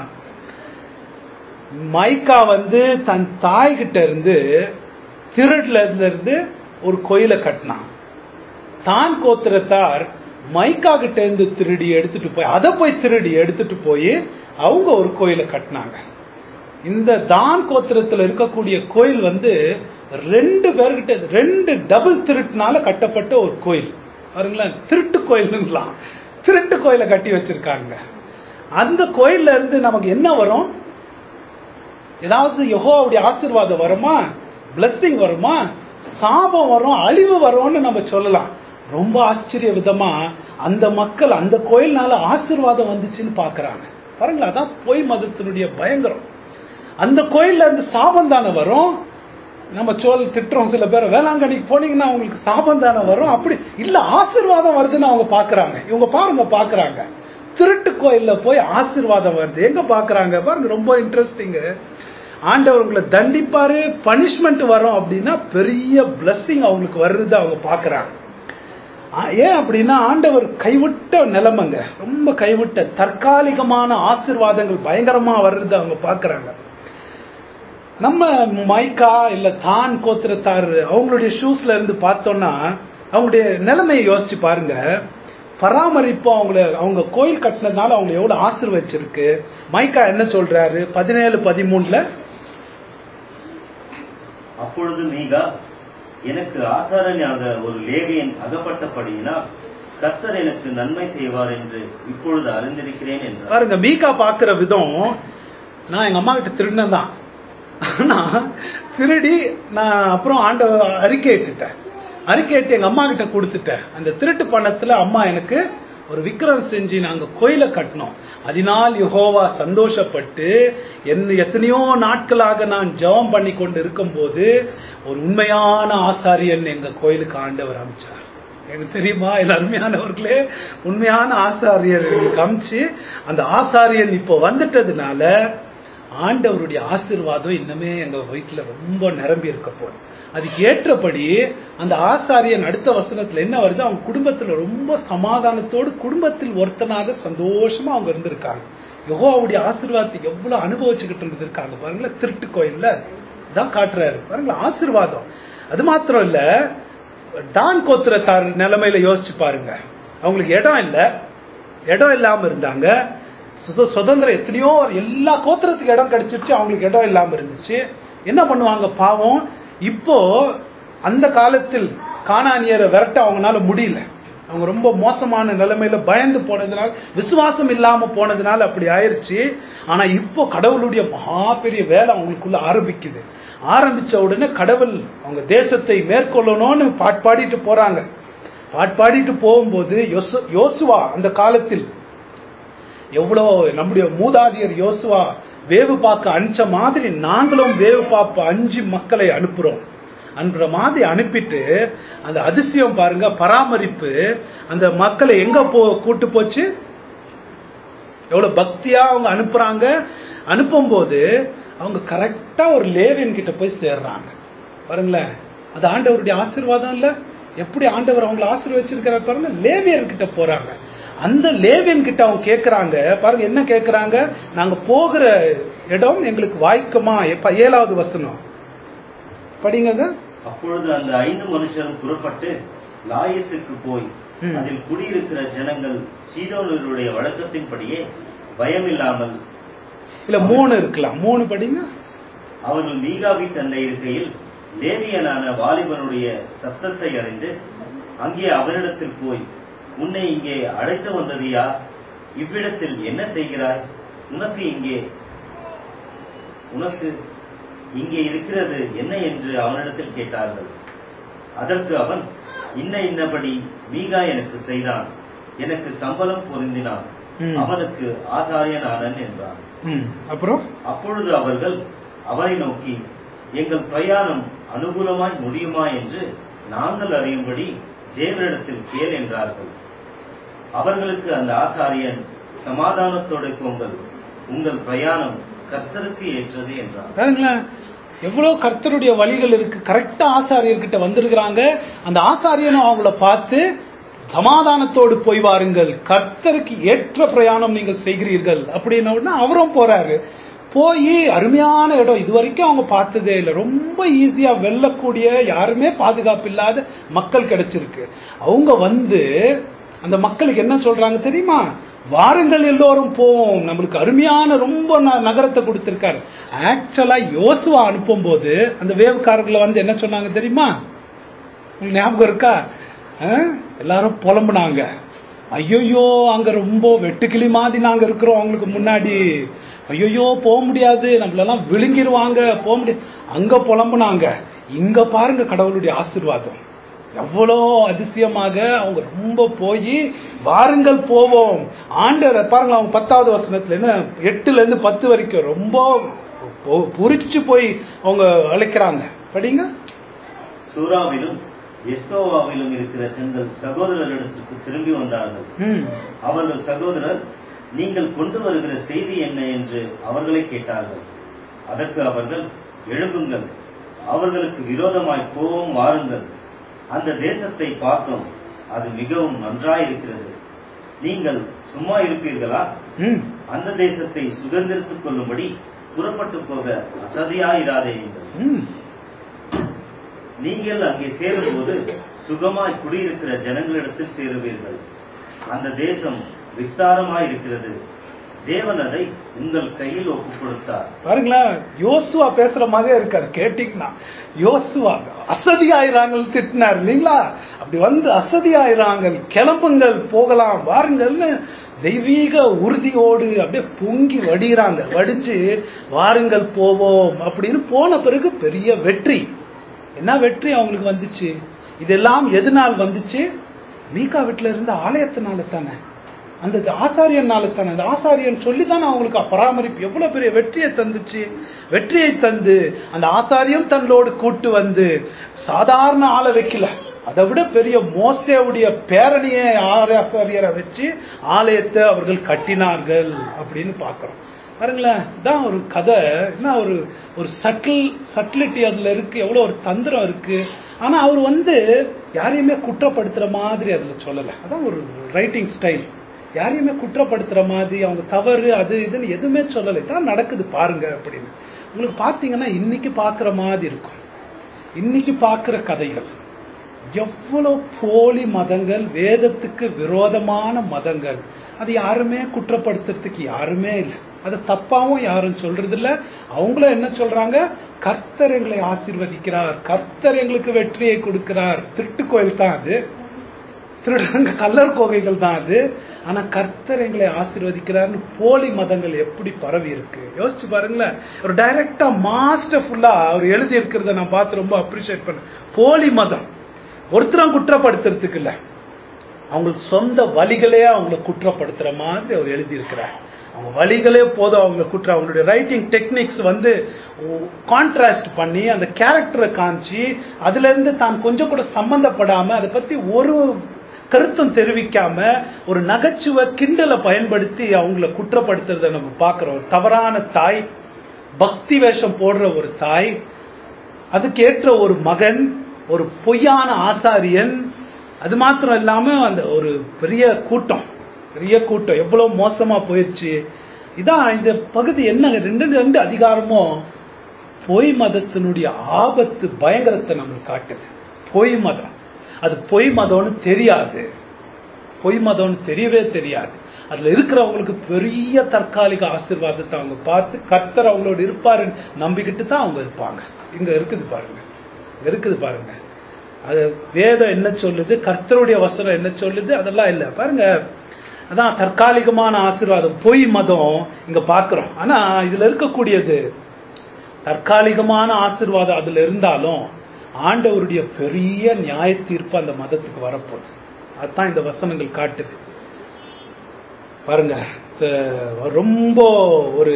மைக்கா வந்து தன் தாய் கிட்ட இருந்து திருடுல இருந்து ஒரு கோயிலை கட்டினான் தான் கோத்திரத்தார் மைக்கா கிட்ட இருந்து திருடி எடுத்துட்டு போய் அதை போய் திருடி எடுத்துட்டு போய் அவங்க ஒரு கோயிலை கட்டினாங்க இந்த தான் கோத்திரத்துல இருக்கக்கூடிய கோயில் வந்து ரெண்டு பேர்கிட்ட ரெண்டு டபுள் திருட்டுனால கட்டப்பட்ட ஒரு கோயில் பாருங்களேன் திருட்டு கோயில்னுலாம் திருட்டு கோயிலை கட்டி வச்சிருக்காங்க அந்த கோயில்ல இருந்து நமக்கு என்ன வரும் ஏதாவது யெகோவாவுடைய ஆசீர்வாதம் வருமா பிளஸ்ஸிங் வருமா சாபம் வரும் அழிவு வரும்னு நம்ம சொல்லலாம் ரொம்ப ஆச்சரிய விதமா அந்த மக்கள் அந்த கோயில்னால ஆசீர்வாதம் வந்துச்சுன்னு பாக்குறாங்க பாருங்களா அதான் பொய் மதத்தினுடைய பயங்கரம் அந்த கோயில்ல இருந்து சாபம் தானே வரும் நம்ம சோல் திட்டுறோம் சில பேர் வேளாங்கண்ணிக்கு போனீங்கன்னா உங்களுக்கு சாபம் தானே வரும் அப்படி இல்ல ஆசீர்வாதம் வருதுன்னு அவங்க பாக்குறாங்க இவங்க பாருங்க பாக்குறாங்க திருட்டு கோயில்ல போய் ஆசீர்வாதம் வருது எங்க பாக்குறாங்க பாருங்க ரொம்ப இன்ட்ரெஸ்டிங் ஆண்டவர் உங்களை தண்டிப்பாரு பனிஷ்மெண்ட் வரும் அப்படின்னா பெரிய பிளஸ்ஸிங் அவங்களுக்கு வர்றது அவங்க பாக்குறாங்க ஆ, ஏன் அப்படின்னா ஆண்டவர் கைவிட்ட நிலைமைங்க ரொம்ப கைவிட்ட தற்காலிகமான ஆசீர்வாதங்கள் பயங்கரமா வர்றது அவங்க பாக்குறாங்க நம்ம மைக்கா இல்ல தான் கோத்திரத்தார் அவங்களுடைய ஷூஸ்ல இருந்து பார்த்தோம்னா அவங்களுடைய நிலைமையை யோசிச்சு பாருங்க பராமரிப்பு அவங்கள அவங்க கோயில் கட்டினதுனால அவங்க எவ்வளவு ஆசீர்வச்சிருக்கு மைக்கா என்ன சொல்றாரு பதினேழு பதிமூணுல அப்பொழுது மீகா எனக்கு ஆசாரனாக ஒரு லேவியன் அகப்பட்டபடியினால் கர்த்தர் எனக்கு நன்மை செய்வார் என்று இப்பொழுது அறிந்திருக்கிறேன் என்றார் பாருங்க மீகா பாக்குற விதம் நான் எங்க அம்மா கிட்ட திருடினேன் தான் ஆனா திருடி நான் அப்புறம் ஆண்ட அறிக்கையிட்டுட்டேன் அறிக்கையிட்டு எங்க அம்மா கிட்ட கொடுத்துட்டேன் அந்த திருட்டு பணத்துல அம்மா எனக்கு ஒரு விக்கிரம் செஞ்சு நாங்க கோயிலை கட்டினோம் அதனால் யெகோவா சந்தோஷப்பட்டு என்ன எத்தனையோ நாட்களாக நான் ஜெபம் பண்ணி கொண்டு இருக்கும்போது ஒரு உண்மையான ஆசாரியன் எங்க கோயிலுக்கு ஆண்டவர் அமைச்சார் எனக்கு தெரியுமா இது அருமையானவர்களே உண்மையான ஆசாரியர் காமிச்சு அந்த ஆசாரியன் இப்போ வந்துட்டதுனால ஆண்டவருடைய ஆசீர்வாதம் இன்னுமே எங்க வீட்டுல ரொம்ப நிரம்பி இருக்க போகுது அதுக்கு ஏற்றபடி அந்த ஆசாரியன் அடுத்த வசனத்துல என்ன வருது அவங்க குடும்பத்துல ரொம்ப சமாதானத்தோடு குடும்பத்தில் ஒருத்தனாக சந்தோஷமா அவங்க இருந்திருக்காங்க யெகோவாவுடைய ஆசீர்வாதத்தை எவ்வளவு அனுபவிச்சுக்கிட்டு இருந்திருக்காங்க பாருங்களேன் திருட்டு கோயில்ல தான் காட்டுறாரு பாருங்களேன் ஆசீர்வாதம் அது மாத்திரம் இல்ல டான் கோத்திரத்தார் நிலைமையில யோசிச்சு பாருங்க அவங்களுக்கு இடம் இல்ல இடம் இல்லாம இருந்தாங்க சுத- சுதந்திரம் எத்தனையோ எல்லா கோத்திரத்துக்கு இடம் கிடைச்சிருச்சு அவங்களுக்கு இடம் இல்லாம இருந்துச்சு என்ன பண்ணுவாங்க பாவம் இப்போ அந்த காலத்தில் கானானியரை விரட்ட அவங்களால முடியல அவங்க ரொம்ப மோசமான நிலைமையில பயந்து போனதுனால விசுவாசம் இல்லாம போனதுனால அப்படி ஆயிருச்சு ஆனா இப்போ கடவுளுடைய மகா பெரிய வேலை அவங்களுக்குள்ள ஆரம்பிக்குது ஆரம்பிச்ச உடனே கடவுள் அவங்க தேசத்தை மேற்கொள்ளணும்னு பாட் பாடிட்டு போறாங்க பாட் பாடிட்டு போகும்போது யோசு- யோசுவா அந்த காலத்தில் எவ்வளோ நம்முடைய மூதாதையர் யோசுவா வேவு பார்க்க அனுப்பிச்ச மாதிரி நாங்களும் வேவு பார்ப்ப அஞ்சு மக்களை அனுப்புறோம் அனுப்புற மாதிரி அனுப்பிட்டு அந்த அதிசயம் பாருங்க பராமரிப்பு அந்த மக்களை எங்க போ கூட்டு போச்சு எவ்வளவு பக்தியா அவங்க அனுப்புறாங்க அனுப்பும்போது அவங்க கரெக்டா ஒரு லேவியன் கிட்ட போய் சேர்றாங்க பாருங்களேன் அது ஆண்டவருடைய ஆசீர்வாதம் இல்ல எப்படி ஆண்டவர் அவங்களை ஆசீர்வச்சிருக்கிறார் பாருங்க லேவியர் கிட்ட போறாங்க அந்த லேவியன் கிட்ட அவங்க கேக்குறாங்க பாருங்க என்ன கேக்குறாங்க நாங்க போகிற இடம் எங்களுக்கு வாய்க்குமா எப்ப ஏழாவது வசனம் படிங்க அது. அப்பொழுது அந்த ஐந்து மனுஷரும் புறப்பட்டு லாயசுக்கு போய் ம். அதில் குடியிருக்கிற ஜனங்கள் சீதோனருடைய வழக்கத்தின்படியே பயமில்லாமல் இல்ல மூணு இருக்கலாம் மூணு படிங்க அவர்கள் மீகாவி தன்னை இருக்கையில் லேவியனான வாலிபனுடைய சத்தத்தை அறிந்து அங்கே அவனிடத்தில் போய் உன்னை இங்கே அழைத்து வந்தது யார் இவ்விடத்தில் என்ன செய்கிறாய் உனக்கு இங்கே உனக்கு இங்கே இருக்கிறது என்ன என்று அவனிடத்தில் கேட்டார்கள் அதற்கு அவன் இன்ன இன்னபடி மீகா எனக்கு செய்தான் எனக்கு சம்பளம் பொருந்தினான் ம். அவனுக்கு ஆசாரியனானன் என்றான் ம். அப்புறம் அப்பொழுது அவர்கள் அவரை நோக்கி எங்கள் பிரயாணம் அனுகூலமாய் முடியுமா என்று நாங்கள் அறியும்படி தேவனிடத்தில் கேள் என்றார்கள் அவர்களுக்கு அந்த ஆசாரியன் சமாதானத்தோட போங்கள் உங்கள் பிரயாணம் கர்த்தருக்கு ஏற்றது என்றார் பாருங்களேன் எவ்வளவு கர்த்தருடைய வழிகள் இருக்கு கரெக்டா ஆசாரியர்கிட்ட வந்திருக்கிறாங்க அந்த ஆசாரியனும் அவங்கள பார்த்து சமாதானத்தோடு போய் வாருங்கள் கர்த்தருக்கு ஏற்ற பிரயாணம் நீங்கள் செய்கிறீர்கள் அப்படின்ன உடனே அவரும் போறாரு போய் அருமையான இடம் இது வரைக்கும் அவங்க பார்த்ததே இல்லை ரொம்ப ஈஸியா வெல்லக்கூடிய யாருமே பாதுகாப்பு இல்லாத மக்கள் கிடைச்சிருக்கு அவங்க வந்து அந்த மக்களுக்கு என்ன சொல்றாங்க தெரியுமா வாருங்கள் எல்லோரும் போவோம் நம்மளுக்கு அருமையான ரொம்ப ந- நகரத்தை கொடுத்திருக்காரு ஆக்சுவலா யோசுவா அனுப்பும் போது அந்த வேவுக்காரர்களை வந்து என்ன சொன்னாங்க தெரியுமா உங்களுக்கு ஞாபகம் இருக்கா ஆ? எல்லாரும் புலம்புனாங்க ஐயோ அங்க ரொம்ப வெட்டுக்கிளி மாதிரி நாங்க இருக்கிறோம் அவங்களுக்கு முன்னாடி ஐயோ போக முடியாது நம்மளெல்லாம் விழுங்கிருவாங்க போக முடியாது அங்க புலம்புனாங்க இங்க பாருங்க கடவுளுடைய ஆசீர்வாதம் எவ்வளோ அதிசயமாக அவங்க ரொம்ப போய் வாருங்கள் போவோம் ஆண்டவர் பாருங்க அவங்க பத்தாவது வசனத்துல என்ன எட்டுல இருந்து பத்து வரைக்கும் ரொம்ப பொ- புரிச்சு போய் அவங்க அழைக்கிறாங்க படிங்க சூராவிலும் எஸ்தோவாவிலும் இருக்கிற தங்கள் சகோதரரிடத்துக்கு திரும்பி வந்தார்கள் ம் அவர்கள் சகோதரர் நீங்கள் கொண்டு வருகிற செய்தி என்ன என்று அவர்களை கேட்டார்கள் அதற்கு அவர்கள் எழும்புங்கள் அவர்களுக்கு விரோதமாய் போவோம் வாருங்கள் அந்த தேசத்தை பார்த்தோம் அது மிகவும் நன்றாயிருக்கிறது நீங்கள் சும்மா இருப்பீர்களா ம் அந்த தேசத்தை சுதந்திரித்துக் கொள்ளும்படி புறப்பட்டு போக அசதியாயிராதே என்றார் ம் நீங்கள் அங்கே சேரும்போது சுகமாய் குடியிருக்கிற ஜனங்களிடத்தில் சேருவீர்கள் அந்த தேசம் விஸ்தாரமாய் இருக்கிறது தேவன் அதை உங்கள் கையில் ஒப்புக் கொடுத்தார் பாருங்களேன் யோசுவா பேசுற மாதிரியே இருக்காரு கேட்டீங்கன்னா யோசுவா அசதியாயிராங்கள் திட்டினார் இல்லைங்களா அப்படி வந்து அசதியாயிராங்கள் கிளம்புங்கள் போகலாம் வாருங்கள்னு தெய்வீக உறுதியோடு அப்படியே பொங்கி வடிகிறாங்க வடிச்சு வாருங்கள் போவோம் அப்படின்னு போன பிறகு பெரிய வெற்றி என்ன வெற்றி அவங்களுக்கு வந்துச்சு இதெல்லாம் எதனால் வந்துச்சு மீகா வீட்டுல இருந்த ஆலயத்தினால தானே அந்த ஆசாரியனால தானே அந்த ஆசாரியன் சொல்லி தானே அவங்களுக்கு பராமரிப்பு எவ்வளவு பெரிய வெற்றியை தந்துச்சு வெற்றியை தந்து அந்த ஆசாரியம் தன்னோடு கூட்டு வந்து சாதாரண ஆளை வைக்கல அதை விட பெரிய மோசேவுடைய பேரணியை ஆசாரியரை வச்சு ஆலயத்தை அவர்கள் கட்டினார்கள் அப்படின்னு பார்க்கிறோம் பாருங்களேன் இதான் ஒரு கதை என்ன ஒரு ஒரு சட்டில் சட்டிலிட்டி அதுல இருக்கு எவ்வளவு ஒரு தந்திரம் இருக்கு ஆனா அவர் வந்து யாரையுமே குற்றப்படுத்துற மாதிரி அதுல சொல்லல அதான் ஒரு ரைட்டிங் ஸ்டைல் யாரையுமே குற்றப்படுத்துற மாதிரி அவங்க தவறு அது இதுன்னு எதுவுமே சொல்லலை இதான் நடக்குது பாருங்க அப்படின்னு உங்களுக்கு பாத்தீங்கன்னா இன்னைக்கு பாக்குற மாதிரி இருக்கும் இன்னைக்கு பார்க்கிற கதைகள் எவ்வளவு போலி மதங்கள் வேதத்துக்கு விரோதமான மதங்கள் அது யாருமே குற்றப்படுத்துறதுக்கு யாருமே இல்லை அது தப்பாவும் யாரும் சொல்றது இல்ல அவங்களும் என்ன சொல்றாங்க கர்த்தர் எங்களை ஆசீர்வதிக்கிறார் கர்த்தர் எங்களுக்கு வெற்றியை கொடுக்கிறார் திருட்டு கோயில் தான் அது திருடங்க கல்லர் கோகைகள் தான் அது ஆனா கர்த்தர் எங்களை ஆசீர்வதிக்கிறார்னு போலி மதங்கள் எப்படி பரவி இருக்கு யோசிச்சு பாருங்களேன் ஒரு டைரக்டா மாஸ்டர்ஃபுல்லா அவர் எழுதி இருக்கிறத நான் பார்த்து ரொம்ப அப்ரிஷியேட் பண்ணேன் போலி மதம் ஒருத்தரும் குற்றப்படுத்துறதுக்கு இல்ல அவங்களுக்கு சொந்த வழிகளே அவங்களை குற்றப்படுத்துற மாதிரி அவர் எழுதி இருக்கிறார் அவங்க வழிகளே போதும் அவங்க குற்றம் அவங்களுடைய ரைட்டிங் டெக்னிக்ஸ் வந்து கான்ட்ராஸ்ட் பண்ணி அந்த கேரக்டரை காமிச்சு அதுல இருந்து தான் கொஞ்சம் கூட சம்பந்தப்படாம அதை பத்தி ஒரு கருத்தும் தெரிவிக்காம ஒரு நகைச்சுவை கிண்டலை பயன்படுத்தி அவங்கள குற்றப்படுத்துறத நம்ம பார்க்கிறோம் ஒரு தவறான தாய் பக்தி வேஷம் போடுற ஒரு தாய் அதுக்கேற்ற ஒரு மகன் ஒரு பொய்யான ஆசாரியன் அது மாத்திரம் இல்லாம அந்த ஒரு பெரிய கூட்டம் பெரிய கூட்டம் எவ்வளவு மோசமா போயிருச்சு இதான் இந்த பகுதி என்ன ரெண்டு ரெண்டு அதிகாரமும் பொய் மதத்தினுடைய ஆபத்து பயங்கரத்தை நம்மளுக்கு காட்டுது பொய் மதம் அது பொய் மதம்னு தெரியாது பொய் மதம்னு தெரியவே தெரியாது அதுல இருக்கிறவங்களுக்கு பெரிய தற்காலிக ஆசீர்வாதத்தை அவங்க பார்த்து கர்த்தர் அவங்களோட இருப்பாருன்னு நம்பிக்கிட்டு தான் அவங்க இருப்பாங்க இங்க இருக்குது பாருங்க இங்க இருக்குது பாருங்க அது வேதம் என்ன சொல்லுது கர்த்தருடைய வசனம் என்ன சொல்லுது அதெல்லாம் இல்லை பாருங்க அதான் தற்காலிகமான ஆசீர்வாதம் பொய் மதம் இங்க பாக்குறோம் ஆனா இதுல இருக்கக்கூடியது தற்காலிகமான ஆசீர்வாதம் அதுல இருந்தாலும் ஆண்டவருடைய பெரிய நியாய தீர்ப்பு அந்த மதத்துக்கு வரப்போகுது அதுதான் இந்த வசனங்கள் காட்டுது பாருங்க இந்த ரொம்ப ஒரு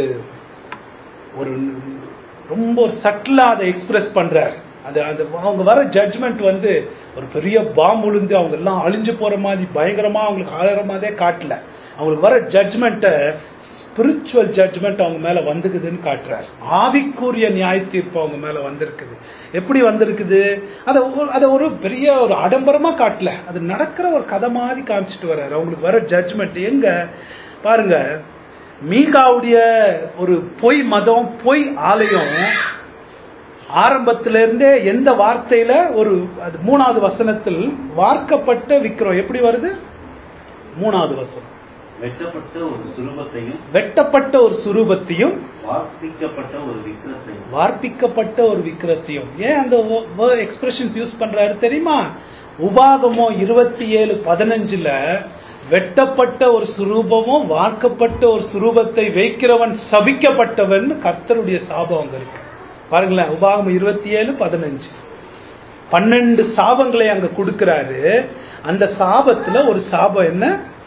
ஒரு ரொம்ப ஒரு சட்டிலா அதை எக்ஸ்பிரஸ் பண்றார் அது அந்த அவங்க வர ஜட்ஜ்மெண்ட் வந்து ஒரு பெரிய பாம்பு விழுந்து அவங்க எல்லாம் அழிஞ்சு போற மாதிரி பயங்கரமா அவங்களுக்கு ஆழற மாதிரியே காட்டல அவங்களுக்கு வர ஜட்ஜ்மெண்ட்டை ஸ்பிரிச்சுவல் ஜட்ஜ்மெண்ட் அவங்க மேல வந்துக்குதுன்னு காட்டுறாரு ஆவிக்குரிய நியாய தீர்ப்பு அவங்க மேல வந்திருக்குது எப்படி வந்திருக்குது அதை அதை ஒரு பெரிய ஒரு ஆடம்பரமா காட்டல அது நடக்கிற ஒரு கதை மாதிரி காமிச்சிட்டு வர்றாரு அவங்களுக்கு வர ஜட்ஜ்மெண்ட் எங்க பாருங்க மீகாவுடைய ஒரு பொய் மதம் பொய் ஆலயம் ஆரம்பத்தில இருந்தே எந்த வார்த்தையில ஒரு அது மூணாவது வசனத்தில் வார்க்கப்பட்ட விக்கிரம் எப்படி வருது மூணாவது வசனம் வெட்டப்பட்ட ஒரு சுரூபத்தையும் வெட்டப்பட்ட ஒரு சுரூபத்தையும் வார்ப்பிக்கப்பட்ட ஒரு விக்கிரத்தையும் வார்ப்பிக்கப்பட்ட ஒரு விக்கிரத்தையும் ஏன் அந்த எக்ஸ்பிரஷன்ஸ் யூஸ் பண்றாரு தெரியுமா உபாகமோ இருபத்தி ஏழு பதினஞ்சுல வெட்டப்பட்ட ஒரு சுரூபமும் வார்க்கப்பட்ட ஒரு சுரூபத்தை வைக்கிறவன் சபிக்கப்பட்டவன் கர்த்தருடைய சாபம் அங்க இருக்கு பாருங்களேன் உபாகமம் இருபத்தி ஏழு பதினஞ்சு பன்னெண்டு சாபங்களை அங்க கொடுக்கிறாரு அந்த சாபத்துல ஒரு சாபம் என்ன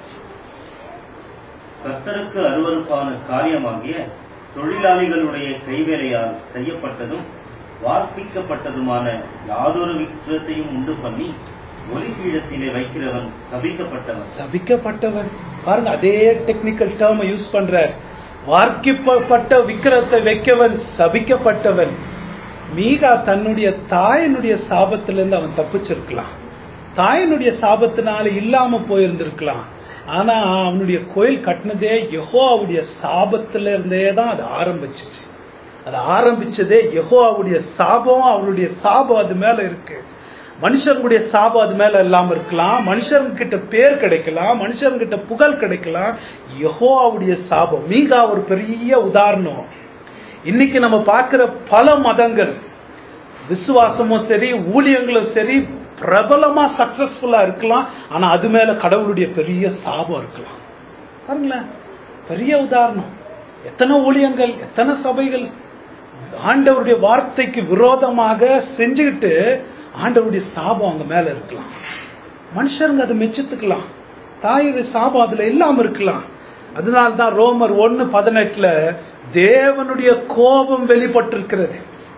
கர்த்தருக்கு அருவருப்பான காரியமாகிய தொழிலாளிகளுடைய கைவேலையால் செய்யப்பட்டதும் வார்ப்பிக்கப்பட்டதுமான யாதொரு விக்கிரத்தையும் உண்டு பண்ணி ஒலிபீடத்திலே வைக்கிறவன் சபிக்கப்பட்டவன் சபிக்கப்பட்டவன் பாருங்க அதே டெக்னிக்கல் டேர்ம் யூஸ் பண்றார் வார்க்கப்பட்ட விக்கிரத்தை வைக்கவன் சபிக்கப்பட்டவன் மீகா தன்னுடைய தாயினுடைய சாபத்திலிருந்து அவன் தப்பிச்சிருக்கலாம் தாயினுடைய சாபத்தினால இல்லாம போயிருந்திருக்கலாம் ஆனா அவனுடைய கோயில் கட்டினதே யெகோவாவுடைய சாபத்துல இருந்தே தான் அது ஆரம்பிச்சிச்சு அது ஆரம்பிச்சதே யெகோவாவுடைய சாபம் அவருடைய சாபம் அது மேல இருக்கு மனுஷனுடைய சாபம் அது மேல இல்லாம இருக்கலாம் மனுஷன்கிட்ட பேர் கிடைக்கலாம் மனுஷன்கிட்ட புகழ் கிடைக்கலாம் யெகோவாவுடைய சாபம் மீகா ஒரு பெரிய உதாரணம் இன்னைக்கு நம்ம பார்க்கிற பல மதங்கள் விசுவாசமும் சரி ஊழியங்களும் சரி பிரபலமா சக்சஸ்ஃபுல்லா இருக்கலாம் ஆனா அது மேல கடவுளுடைய பெரிய சாபம் இருக்கலாம் பாருங்களேன் பெரிய உதாரணம் எத்தனை ஊழியங்கள் எத்தனை சபைகள் ஆண்டவருடைய வார்த்தைக்கு விரோதமாக செஞ்சுக்கிட்டு ஆண்டவருடைய சாபம் அங்க மேல இருக்கலாம் மனுஷருங்க அதை மெச்சத்துக்கலாம் தாயுடைய சாபம் அதுல இல்லாம இருக்கலாம் அதனால்தான் ரோமர் ஒன்னு பதினெட்டுல தேவனுடைய கோபம் வெளிப்பட்டிருக்கிறது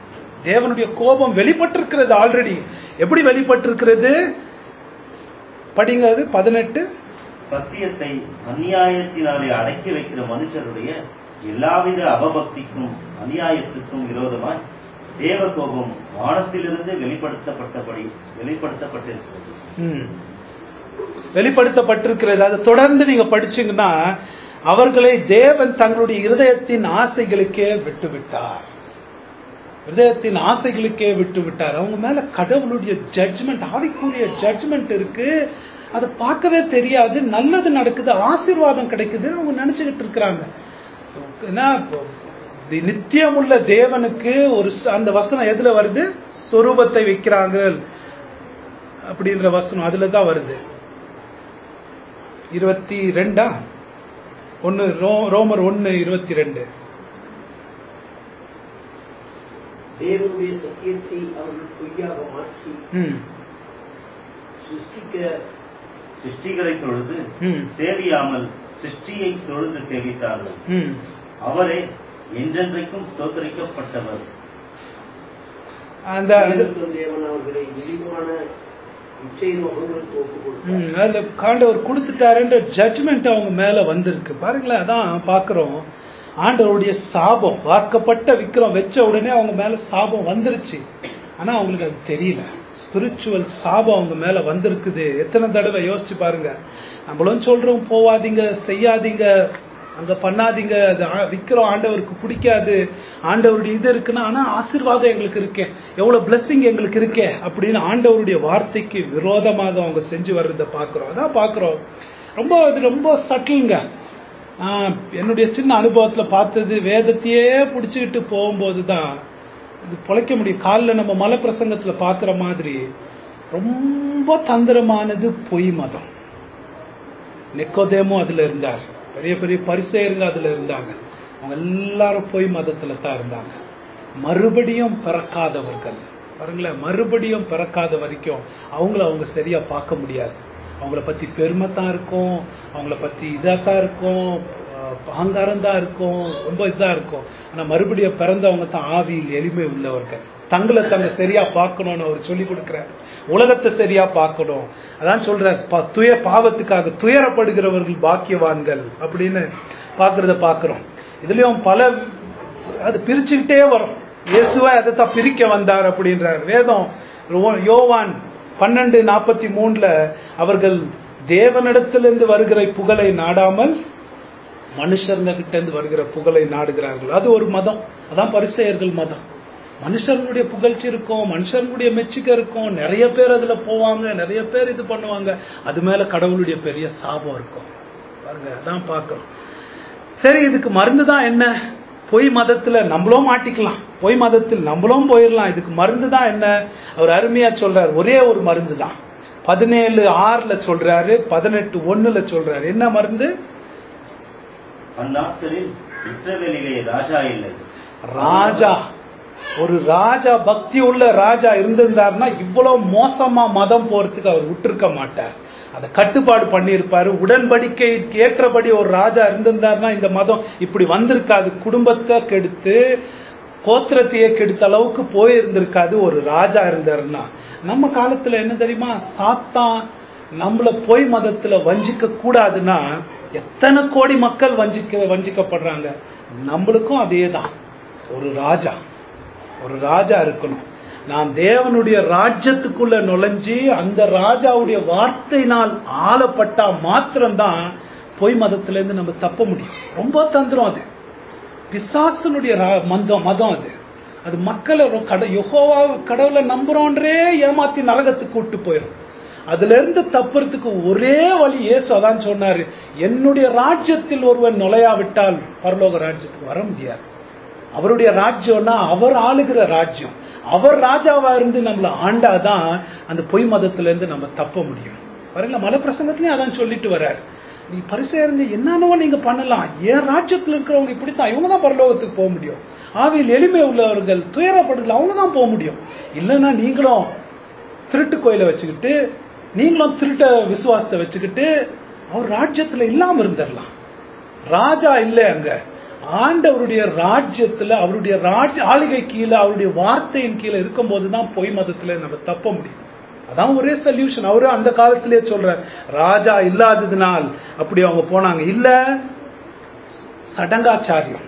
தேவனுடைய கோபம் வெளிப்பட்டிருக்கிறது ஆல்ரெடி எப்படி வெளிப்பட்டிருக்கிறது படிங்க அது பதினெட்டு சத்தியத்தை அநியாயத்தினாலே அடக்கி வைக்கிற மனுஷருடைய எல்லாவித அவபக்திக்கும் அநியாயத்துக்கும் விரோதமாய் தேவ கோபம் வானத்திலிருந்து வெளிப்படுத்தப்பட்டபடி வெளிப்படுத்தப்பட்டிருக்கிறது ம். வெளிப்படுத்தப்பட்டிருக்கிறது அதை தொடர்ந்து நீங்க படிச்சீங்கன்னா அவர்களை தேவன் தங்களுடைய இருதயத்தின் ஆசைகளுக்கே விட்டு விட்டார் இருதயத்தின் ஆசைகளுக்கே விட்டு விட்டார் அவங்க மேல கடவுளுடைய ஜட்ஜ்மெண்ட் ஆவிக்குரிய ஜட்ஜ்மெண்ட் இருக்கு அதை பார்க்கவே தெரியாது நல்லது நடக்குது ஆசீர்வாதம் கிடைக்குது அவங்க நினைச்சுக்கிட்டு இருக்கிறாங்க ஏன்னா தி- நித்தியமுள்ள தேவனுக்கு ஒரு ச- அந்த வசனம் எதுல வருது சொரூபத்தை வைக்கிறாங்க அப்படின்ற வசனம் அதுல தான் வருது இருபத்தி ரெண்டா ஒன்னு ரோ- ரோமர் ஒன்னு இருபத்தி ரெண்டு தேவனுடைய சத்தியத்தை அவர்கள் பொய்யாக மாற்றி ம் சிருஷ்டிக்க சிருஷ்டிகளை தொழுது ம் சேவியாமல் சிருஷ்டியை தொழுது சேவித்தார்கள் ம் அவரே என்றென்றைக்கும் தோற்கடிக்கப்பட்டவர் அந்த அது- தேவனுக்கு தேவன் அவர்களை இழிவான இச்சை நோக்கங்களுக்கு ஒப்புக் கொடுத்தார் ம், அதுல காண்டவர் கொடுத்துட்டாருன்ற ஜட்ஜ்மெண்ட் அவங்க மேல வந்திருக்கு பாருங்களேன் அதான் பாக்குறோம் ஆண்டவருடைய சாபம் வார்க்கப்பட்ட விக்கிரம் வச்ச உடனே அவங்க மேல சாபம் வந்துருச்சு ஆனா அவங்களுக்கு அது தெரியல ஸ்பிரிச்சுவல் சாபம் அவங்க மேல வந்திருக்குது எத்தனை தடவை யோசிச்சு பாருங்க நம்மளும் சொல்றோம் போவாதீங்க செய்யாதீங்க அங்க பண்ணாதீங்க அது ஆ- விக்கிரம் ஆண்டவருக்கு பிடிக்காது ஆண்டவருடைய இது இருக்குன்னா ஆனா ஆசீர்வாதம் எங்களுக்கு இருக்கே எவ்வளவு blessing எங்களுக்கு இருக்கே அப்படின்னு ஆண்டவருடைய வார்த்தைக்கு விரோதமாக அவங்க செஞ்சு வர்றதை பாக்குறோம் அதான் பாக்குறோம் ரொம்ப இது ரொம்ப சட்டிலுங்க நான் என்னுடைய சின்ன அனுபவத்துல பார்த்தது வேதத்தையே பிடிச்சுக்கிட்டு போகும்போது தான் இது பொழைக்க முடியும் காலில் நம்ம மலை பிரசங்கத்துல பார்க்குற மாதிரி ரொம்ப தந்திரமானது பொய் மதம் நெக்கோதேமும் அதுல இருந்தார் பெரிய பெரிய பரிசெயருங்க அதுல இருந்தாங்க அவங்க எல்லாரும் பொய் மதத்துல தான் இருந்தாங்க மறுபடியும் பிறக்காதவர்கள் பாருங்களேன் மறுபடியும் பிறக்காத வரைக்கும் அவங்கள அவங்க சரியா பார்க்க முடியாது அவங்கள பத்தி பெருமை தான் இருக்கும் அவங்கள பத்தி இதா தான் இருக்கும் அகங்காரம் தான் இருக்கும் ரொம்ப இதா இருக்கும் ஆனா மறுபடியும் பிறந்தவங்க தான் ஆவியில் எளிமை உள்ளவர்கள் தங்களை தங்க சரியா பார்க்கணும்னு அவர் சொல்லி கொடுக்கிறார் உலகத்தை சரியா பார்க்கணும் அதான் சொல்றார் பா- துய பாவத்துக்காக துயரப்படுகிறவர்கள் பாக்கியவான்கள் அப்படின்னு பார்க்கறத பார்க்கிறோம் இதுலயும் பல அது பிரிச்சுக்கிட்டே வரும் இயேசுவா அதைத்தான் பிரிக்க வந்தார் அப்படின்றார் வேதம் யோ- யோவான் பன்னெண்டு நாற்பத்தி மூணுல அவர்கள் தேவனிடத்திலிருந்து வருகிற புகழை நாடாமல் மனுஷர்ங்க கிட்ட இருந்து வருகிற புகழை நாடுகிறார்கள் அது ஒரு மதம் அதான் பரிசெயர்கள் மதம் மனுஷர்களுடைய புகழ்ச்சி இருக்கும் மனுஷர்களுடைய மெச்சிக்க இருக்கும் நிறைய பேர் அதுல போவாங்க நிறைய பேர் இது பண்ணுவாங்க அது மேல கடவுளுடைய பெரிய சாபம் இருக்கும் பாருங்க அதான் பார்க்கிறோம் சரி இதுக்கு மருந்து தான் என்ன பொய் மதத்துல நம்மளும் மாட்டிக்கலாம் பொய் மதத்தில் நம்மளும் போயிடலாம் இதுக்கு மருந்து தான் என்ன அவர் அருமையா சொல்றாரு ஒரே ஒரு மருந்து தான் பதினேழு ஆறுல சொல்றாரு பதினெட்டு ஒண்ணுல சொல்றாரு என்ன மருந்து அந்நாட்களில் இஸ்ரவேலிலே ராஜா இல்லை ராஜா ஒரு ராஜா பக்தி உள்ள ராஜா இருந்திருந்தாருன்னா இவ்வளவு மோசமா மதம் போறதுக்கு அவர் விட்டிருக்க மாட்டார் அதை கட்டுப்பாடு பண்ணியிருப்பாரு உடன்படிக்கைக்கு ஏற்றபடி ஒரு ராஜா இருந்திருந்தாருன்னா இந்த மதம் இப்படி வந்திருக்காது குடும்பத்தை கெடுத்து கோத்திரத்தையே கெடுத்த அளவுக்கு போயிருந்திருக்காது ஒரு ராஜா இருந்தாருன்னா நம்ம காலத்துல என்ன தெரியுமா சாத்தான் நம்மள பொய் மதத்துல வஞ்சிக்க கூடாதுன்னா எத்தனை கோடி மக்கள் வஞ்சிக்க வஞ்சிக்கப்படுறாங்க நம்மளுக்கும் அதே தான் ஒரு ராஜா ஒரு ராஜா இருக்கணும் நான் தேவனுடைய ராஜ்யத்துக்குள்ள நுழைஞ்சி அந்த ராஜாவுடைய வார்த்தையினால் ஆளப்பட்டா மாத்திரம்தான் பொய் மதத்துல இருந்து நம்ம தப்ப முடியும் ரொம்ப தந்திரம் அது பிசாசனுடைய ரா- மந்தம் மதம் அது அது மக்களை ரொ- கட யெகோவா கடவுளை நம்புறோன்றே ஏமாத்தி நரகத்துக்கு கூட்டு போயிடும் அதுல இருந்து தப்புறதுக்கு ஒரே வழி இயேசு அதான் சொன்னாரு என்னுடைய ராஜ்யத்தில் ஒருவன் நுழையாவிட்டால் பரலோக ராஜ்யத்துக்கு வர முடியாது அவருடைய ராஜ்யம்னா அவர் ஆளுகிற ராஜ்யம் அவர் ராஜாவா இருந்து நம்மள ஆண்டாதான் அந்த பொய் மதத்துல இருந்து நம்ம தப்ப முடியும் பாருங்க மலை பிரசங்கத்திலயும் அதான் சொல்லிட்டு வர்றாரு நீ பரிசையா இருந்து என்னென்னவோ நீங்க பண்ணலாம் என் ராஜ்யத்துல இருக்கிறவங்க இப்படித்தான் இவங்க தான் பரலோகத்துக்கு போக முடியும் ஆவியில் எளிமை உள்ளவர்கள் துயரப்படுகள் அவங்க தான் போக முடியும் இல்லைன்னா நீங்களும் திருட்டு கோயிலை வச்சுக்கிட்டு நீங்களும் திருட்ட விசுவாசத்தை வச்சுக்கிட்டு அவர் ராஜ்யத்துல இல்லாம இருந்துடலாம் ராஜா இல்லை அங்க ஆண்டவருடைய ராஜ்யத்துல அவருடைய ராஜ் ஆளுகை கீழே அவருடைய வார்த்தையின் கீழே இருக்கும்போது தான் பொய் மதத்துல நம்ம தப்ப முடியும் அதான் ஒரே சொல்யூஷன் அவரு அந்த காலத்திலேயே சொல்றார் ராஜா இல்லாததுனால் அப்படி அவங்க போனாங்க இல்ல சடங்காச்சாரியம்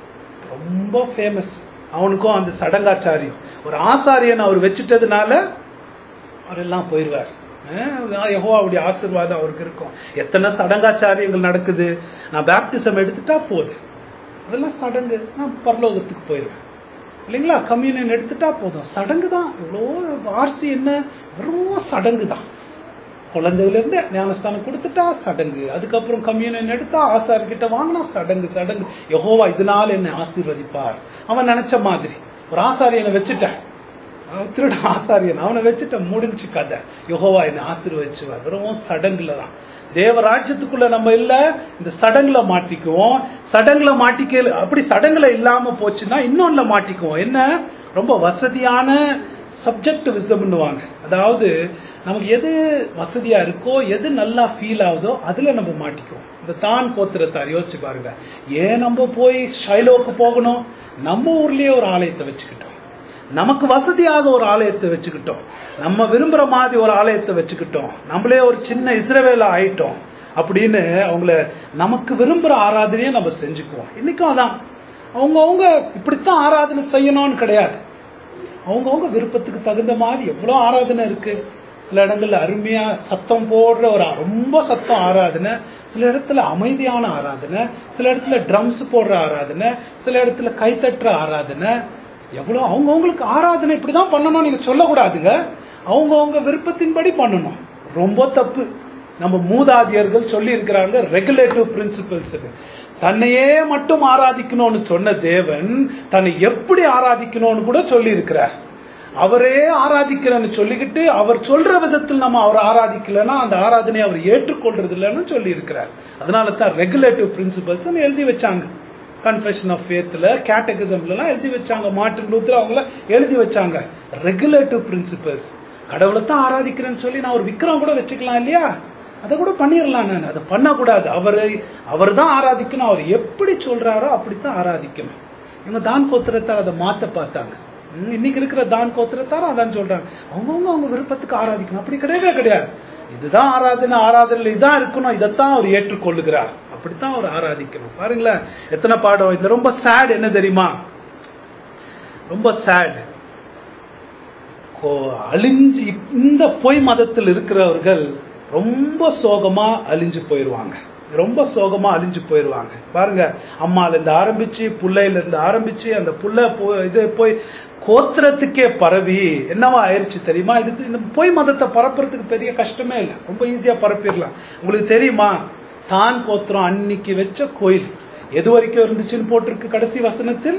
ரொம்ப ஃபேமஸ் அவனுக்கும் அந்த சடங்காச்சாரியம் ஒரு ஆசாரியன் அவர் வச்சுட்டதுனால அவரெல்லாம் போயிடுவார் யெகோவாவுடைய ஆசீர்வாதம் அவருக்கு இருக்கும் எத்தனை சடங்காச்சாரியங்கள் நடக்குது நான் பேப்டிசம் எடுத்துட்டா போதும் அதெல்லாம் சடங்கு நான் பரலோகத்துக்கு போயிடுவேன் இல்லைங்களா கம்யூனியன் எடுத்துட்டா போதும் சடங்கு தான் இவ்வளோ ஆர்சி என்ன வெறும் சடங்கு தான் குழந்தையில இருந்து ஞானஸ்தானம் கொடுத்துட்டா சடங்கு அதுக்கப்புறம் கம்யூனியன் எடுத்தா ஆசார் கிட்ட வாங்கினா சடங்கு சடங்கு யெகோவா இதனால என்னை ஆசீர்வதிப்பார் அவன் நினைச்ச மாதிரி ஒரு ஆசாரியனை வச்சுட்டேன் அவன் திருட ஆசாரியன் அவனை வச்சுட்ட முடிஞ்சு கதை யெகோவா என்னை ஆசீர்வதிச்சுவார் வெறும் சடங்குல தான் தேவ ராஜ்யத்துக்குள்ள நம்ம இல்ல இந்த சடங்குல மாட்டிக்குவோம் சடங்குல மாட்டிக்க அப்படி சடங்குல இல்லாம போச்சுன்னா இன்னொன்னுல மாட்டிக்குவோம் என்ன ரொம்ப வசதியான சப்ஜெக்ட் விசம்னுவாங்க அதாவது நமக்கு எது வசதியா இருக்கோ எது நல்லா ஃபீல் ஆகுதோ அதுல நம்ம மாட்டிக்குவோம் இந்த தான் கோத்திரத்தார் யோசிச்சு பாருங்க ஏன் நம்ம போய் ஷைலோக்கு போகணும் நம்ம ஊர்லயே ஒரு ஆலயத்தை வச்சுக்கிட்டோம் நமக்கு வசதியாக ஒரு ஆலயத்தை வச்சுக்கிட்டோம் நம்ம விரும்புற மாதிரி ஒரு ஆலயத்தை வச்சுக்கிட்டோம் நம்மளே ஒரு சின்ன இஸ்ரவேல ஆயிட்டோம் அப்படின்னு அவங்கள நமக்கு விரும்புற ஆராதனையை நம்ம செஞ்சுக்குவோம் இன்னைக்கும் அதான் அவங்கவுங்க இப்படித்தான் ஆராதனை செய்யணும்னு கிடையாது அவங்கவுங்க விருப்பத்துக்கு தகுந்த மாதிரி எவ்வளவு ஆராதனை இருக்கு சில இடங்கள்ல அருமையா சத்தம் போடுற ஒரு ரொம்ப சத்தம் ஆராதனை சில இடத்துல அமைதியான ஆராதனை சில இடத்துல ட்ரம்ஸ் போடுற ஆராதனை சில இடத்துல கைத்தட்டுற ஆராதனை எவ்வளவு அவங்கவுங்களுக்கு ஆராதனை இப்படிதான் பண்ணணும் நீங்க சொல்லக்கூடாதுங்க அவங்கவுங்க விருப்பத்தின்படி பண்ணணும் ரொம்ப தப்பு நம்ம மூதாதியர்கள் சொல்லி இருக்கிறாங்க ரெகுலேட்டிவ் பிரின்சிபல்ஸ் தன்னையே மட்டும் ஆராதிக்கணும்னு சொன்ன தேவன் தன்னை எப்படி ஆராதிக்கணும்னு கூட சொல்லி இருக்கிறார் அவரே ஆராதிக்கிறேன்னு சொல்லிக்கிட்டு அவர் சொல்ற விதத்தில் நம்ம அவர் ஆராதிக்கலன்னா அந்த ஆராதனை அவர் ஏற்றுக்கொள்றது இல்லைன்னு சொல்லி இருக்கிறார் அதனால தான் ரெகுலேட்டிவ் பிரின்சிபல்ஸ் எழுதி வச்சாங்க கன்ஃபெஷன் ஆஃப் ஃபேத்தில் கேட்டகிசம்லாம் எழுதி வச்சாங்க மார்ட்டின் லூத்தர் அவங்கள எழுதி வச்சாங்க ரெகுலேட்டிவ் பிரின்சிபல்ஸ் கடவுளை தான் ஆராதிக்கிறேன்னு சொல்லி நான் ஒரு விக்கிரம் கூட வச்சுக்கலாம் இல்லையா அதை கூட பண்ணிடலாம் நான் அதை பண்ணக்கூடாது அவரை அவர் தான் ஆராதிக்கணும் அவர் எப்படி சொல்றாரோ அப்படித்தான் ஆராதிக்கணும் இவங்க தான் கோத்திரத்தார் அதை மாத்த பார்த்தாங்க ம், இன்னைக்கு இருக்கிற தான் கோத்திரத்தார் அதான் சொல்றாங்க அவங்கவுங்க அவங்க விருப்பத்துக்கு ஆராதிக்கணும் அப்படி கிடையவே கிடையாது இதுதான் ஆராதனை ஆராதனை இதான் இருக்கணும் இதைத்தான் அவர் ஏற்றுக்கொள்ளுகிறார் அப்படித்தான் அவர் ஆராதிக்கணும் பாருங்களேன் எத்தனை பாடம் இதுல ரொம்ப சேட் என்ன தெரியுமா ரொம்ப சேட் அழிஞ்சு இந்த பொய் மதத்தில் இருக்கிறவர்கள் ரொம்ப சோகமா அழிஞ்சு போயிருவாங்க ரொம்ப சோகமா அழிஞ்சு போயிருவாங்க பாருங்க அம்மால இருந்து ஆரம்பிச்சு புள்ளையில இருந்து ஆரம்பிச்சு அந்த புள்ள போ- இது போய் கோத்திரத்துக்கே பரவி என்னவா ஆயிருச்சு தெரியுமா இதுக்கு இந்த பொய் மதத்தை பரப்புறதுக்கு பெரிய கஷ்டமே இல்லை ரொம்ப ஈஸியா பரப்பிடலாம் உங்களுக்கு தெரியுமா தான் கோத்திரம் அன்னைக்கு வச்ச கோயில் எது வரைக்கும் இருந்துச்சுன்னு போட்டிருக்கு கடைசி வசனத்தில்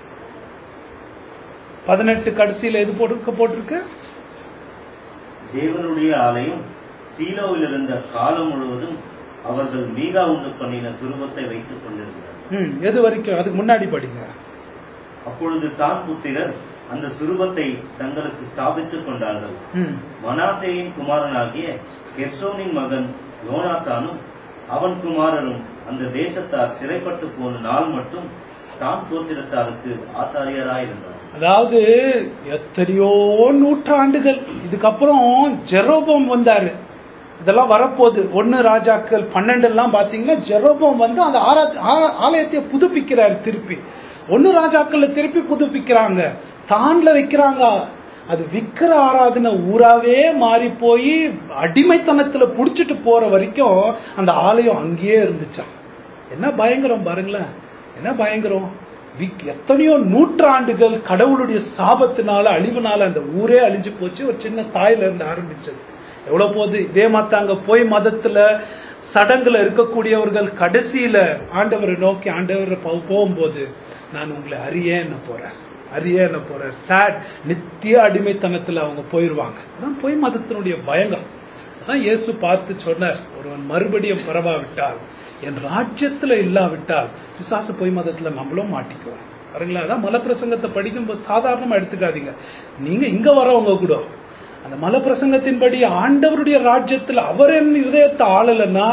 பதினெட்டு கடைசியில எது போட்டிருக்க போட்டிருக்கு தேவனுடைய ஆலயம் சீலோவில் இருந்த காலம் முழுவதும் அவர்கள் மீகா உண்டு பண்ணின சுரூபத்தை வைத்துக் கொண்டிருந்தனர் ம் எது வரைக்கும் அதுக்கு முன்னாடி படிங்க அப்பொழுது தான் புத்திரர் அந்த சுரூபத்தை தங்களுக்கு ஸ்தாபித்துக் கொண்டார்கள் ம் மனாசேயின் குமாரனாகிய கெர்சோனின் மகன் யோனாத்தானும் அவன் குமாரரும் அந்த தேசத்தார் சிறைப்பட்டு போன நாள் மட்டும் தான் கோத்திரத்தாருக்கு ஆசாரியராயிருந்தார் அதாவது எத்தனையோ நூற்றாண்டுகள் இதுக்கப்புறம் ஜெரோபம் வந்தாரு இதெல்லாம் வரப்போகுது ஒன்னு ராஜாக்கள் பன்னெண்டு எல்லாம் பாத்தீங்கன்னா ஜெரோபம் வந்து அந்த ஆரா- ஆ- ஆலயத்தை புதுப்பிக்கிறார் திருப்பி ஒன்னு ராஜாக்கள்ல திருப்பி புதுப்பிக்கிறாங்க தான்ல வைக்கிறாங்க அது விக்கிர ஆராதனை ஊராவே மாறி போய் அடிமைத்தனத்துல புடிச்சிட்டு போற வரைக்கும் அந்த ஆலயம் அங்கேயே இருந்துச்சாம் என்ன பயங்கரம் பாருங்களேன் என்ன பயங்கரம் விக்- எத்தனையோ நூற்றாண்டுகள் கடவுளுடைய சாபத்தினால அழிவுனால அந்த ஊரே அழிஞ்சு போச்சு ஒரு சின்ன தாயில இருந்து ஆரம்பிச்சது எவ்வளவு போகுது இதே மாத்தாங்க போய் மதத்துல சடங்குல இருக்கக்கூடியவர்கள் கடைசியில ஆண்டவரை நோக்கி ஆண்டவரை போ- போகும்போது நான் உங்களை அறியேன்னு போறேன் அறியேன்னு போறேன் சேட் நித்திய அடிமைத்தனத்துல அவங்க போயிருவாங்க அதான் பொய் மதத்தினுடைய பயங்கரம் அதான் இயேசு பார்த்து சொன்னார் ஒருவன் மறுபடியும் பரவாவிட்டால் என் ராஜ்யத்துல இல்லாவிட்டால் பிசாசு பொய் மதத்துல நம்மளும் மாட்டிக்குவோம் பாருங்களா அதான் மலப்பிரசங்கத்தை படிக்கும்போது சாதாரணமா எடுத்துக்காதீங்க நீங்க இங்க வரவங்க கூட அந்த மலப்பிரசங்கத்தின்படி ஆண்டவருடைய ராஜ்யத்துல அவர் என் இதயத்தை ஆளலைன்னா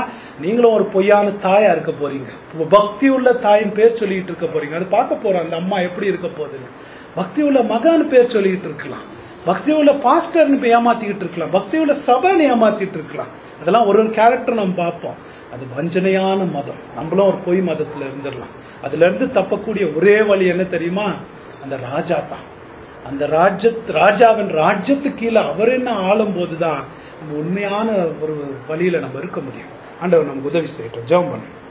நீங்களும் ஒரு பொய்யான தாயா இருக்க போறீங்க பக்தி உள்ள தாயின் பேர் சொல்லிட்டு இருக்க போறீங்க அது பார்க்க போறோம் அந்த அம்மா எப்படி இருக்க போகுதுன்னு பக்தி உள்ள மகான் பேர் சொல்லிட்டு இருக்கலாம் பக்தி உள்ள பாஸ்டர்னு போய் ஏமாத்திக்கிட்டு இருக்கலாம் பக்தி உள்ள சபைன்னு ஏமாத்திட்டு இருக்கலாம் அதெல்லாம் ஒரு ஒரு கேரக்டர் நம்ம பார்ப்போம் அது வஞ்சனையான மதம் நம்மளும் ஒரு பொய் மதத்துல இருந்துடலாம் அதுல இருந்து தப்பக்கூடிய ஒரே வழி என்ன தெரியுமா அந்த ராஜா தான் அந்த ராஜ்யத் ராஜாவின் ராஜ்யத்துக்கு கீழே அவர் என்ன ஆளும் போதுதான் நம்ம உண்மையான ஒரு வழியில நம்ம இருக்க முடியும் ஆண்டவர் நமக்கு உதவி செய்யட்டும் ஜெபம் பண்ணும்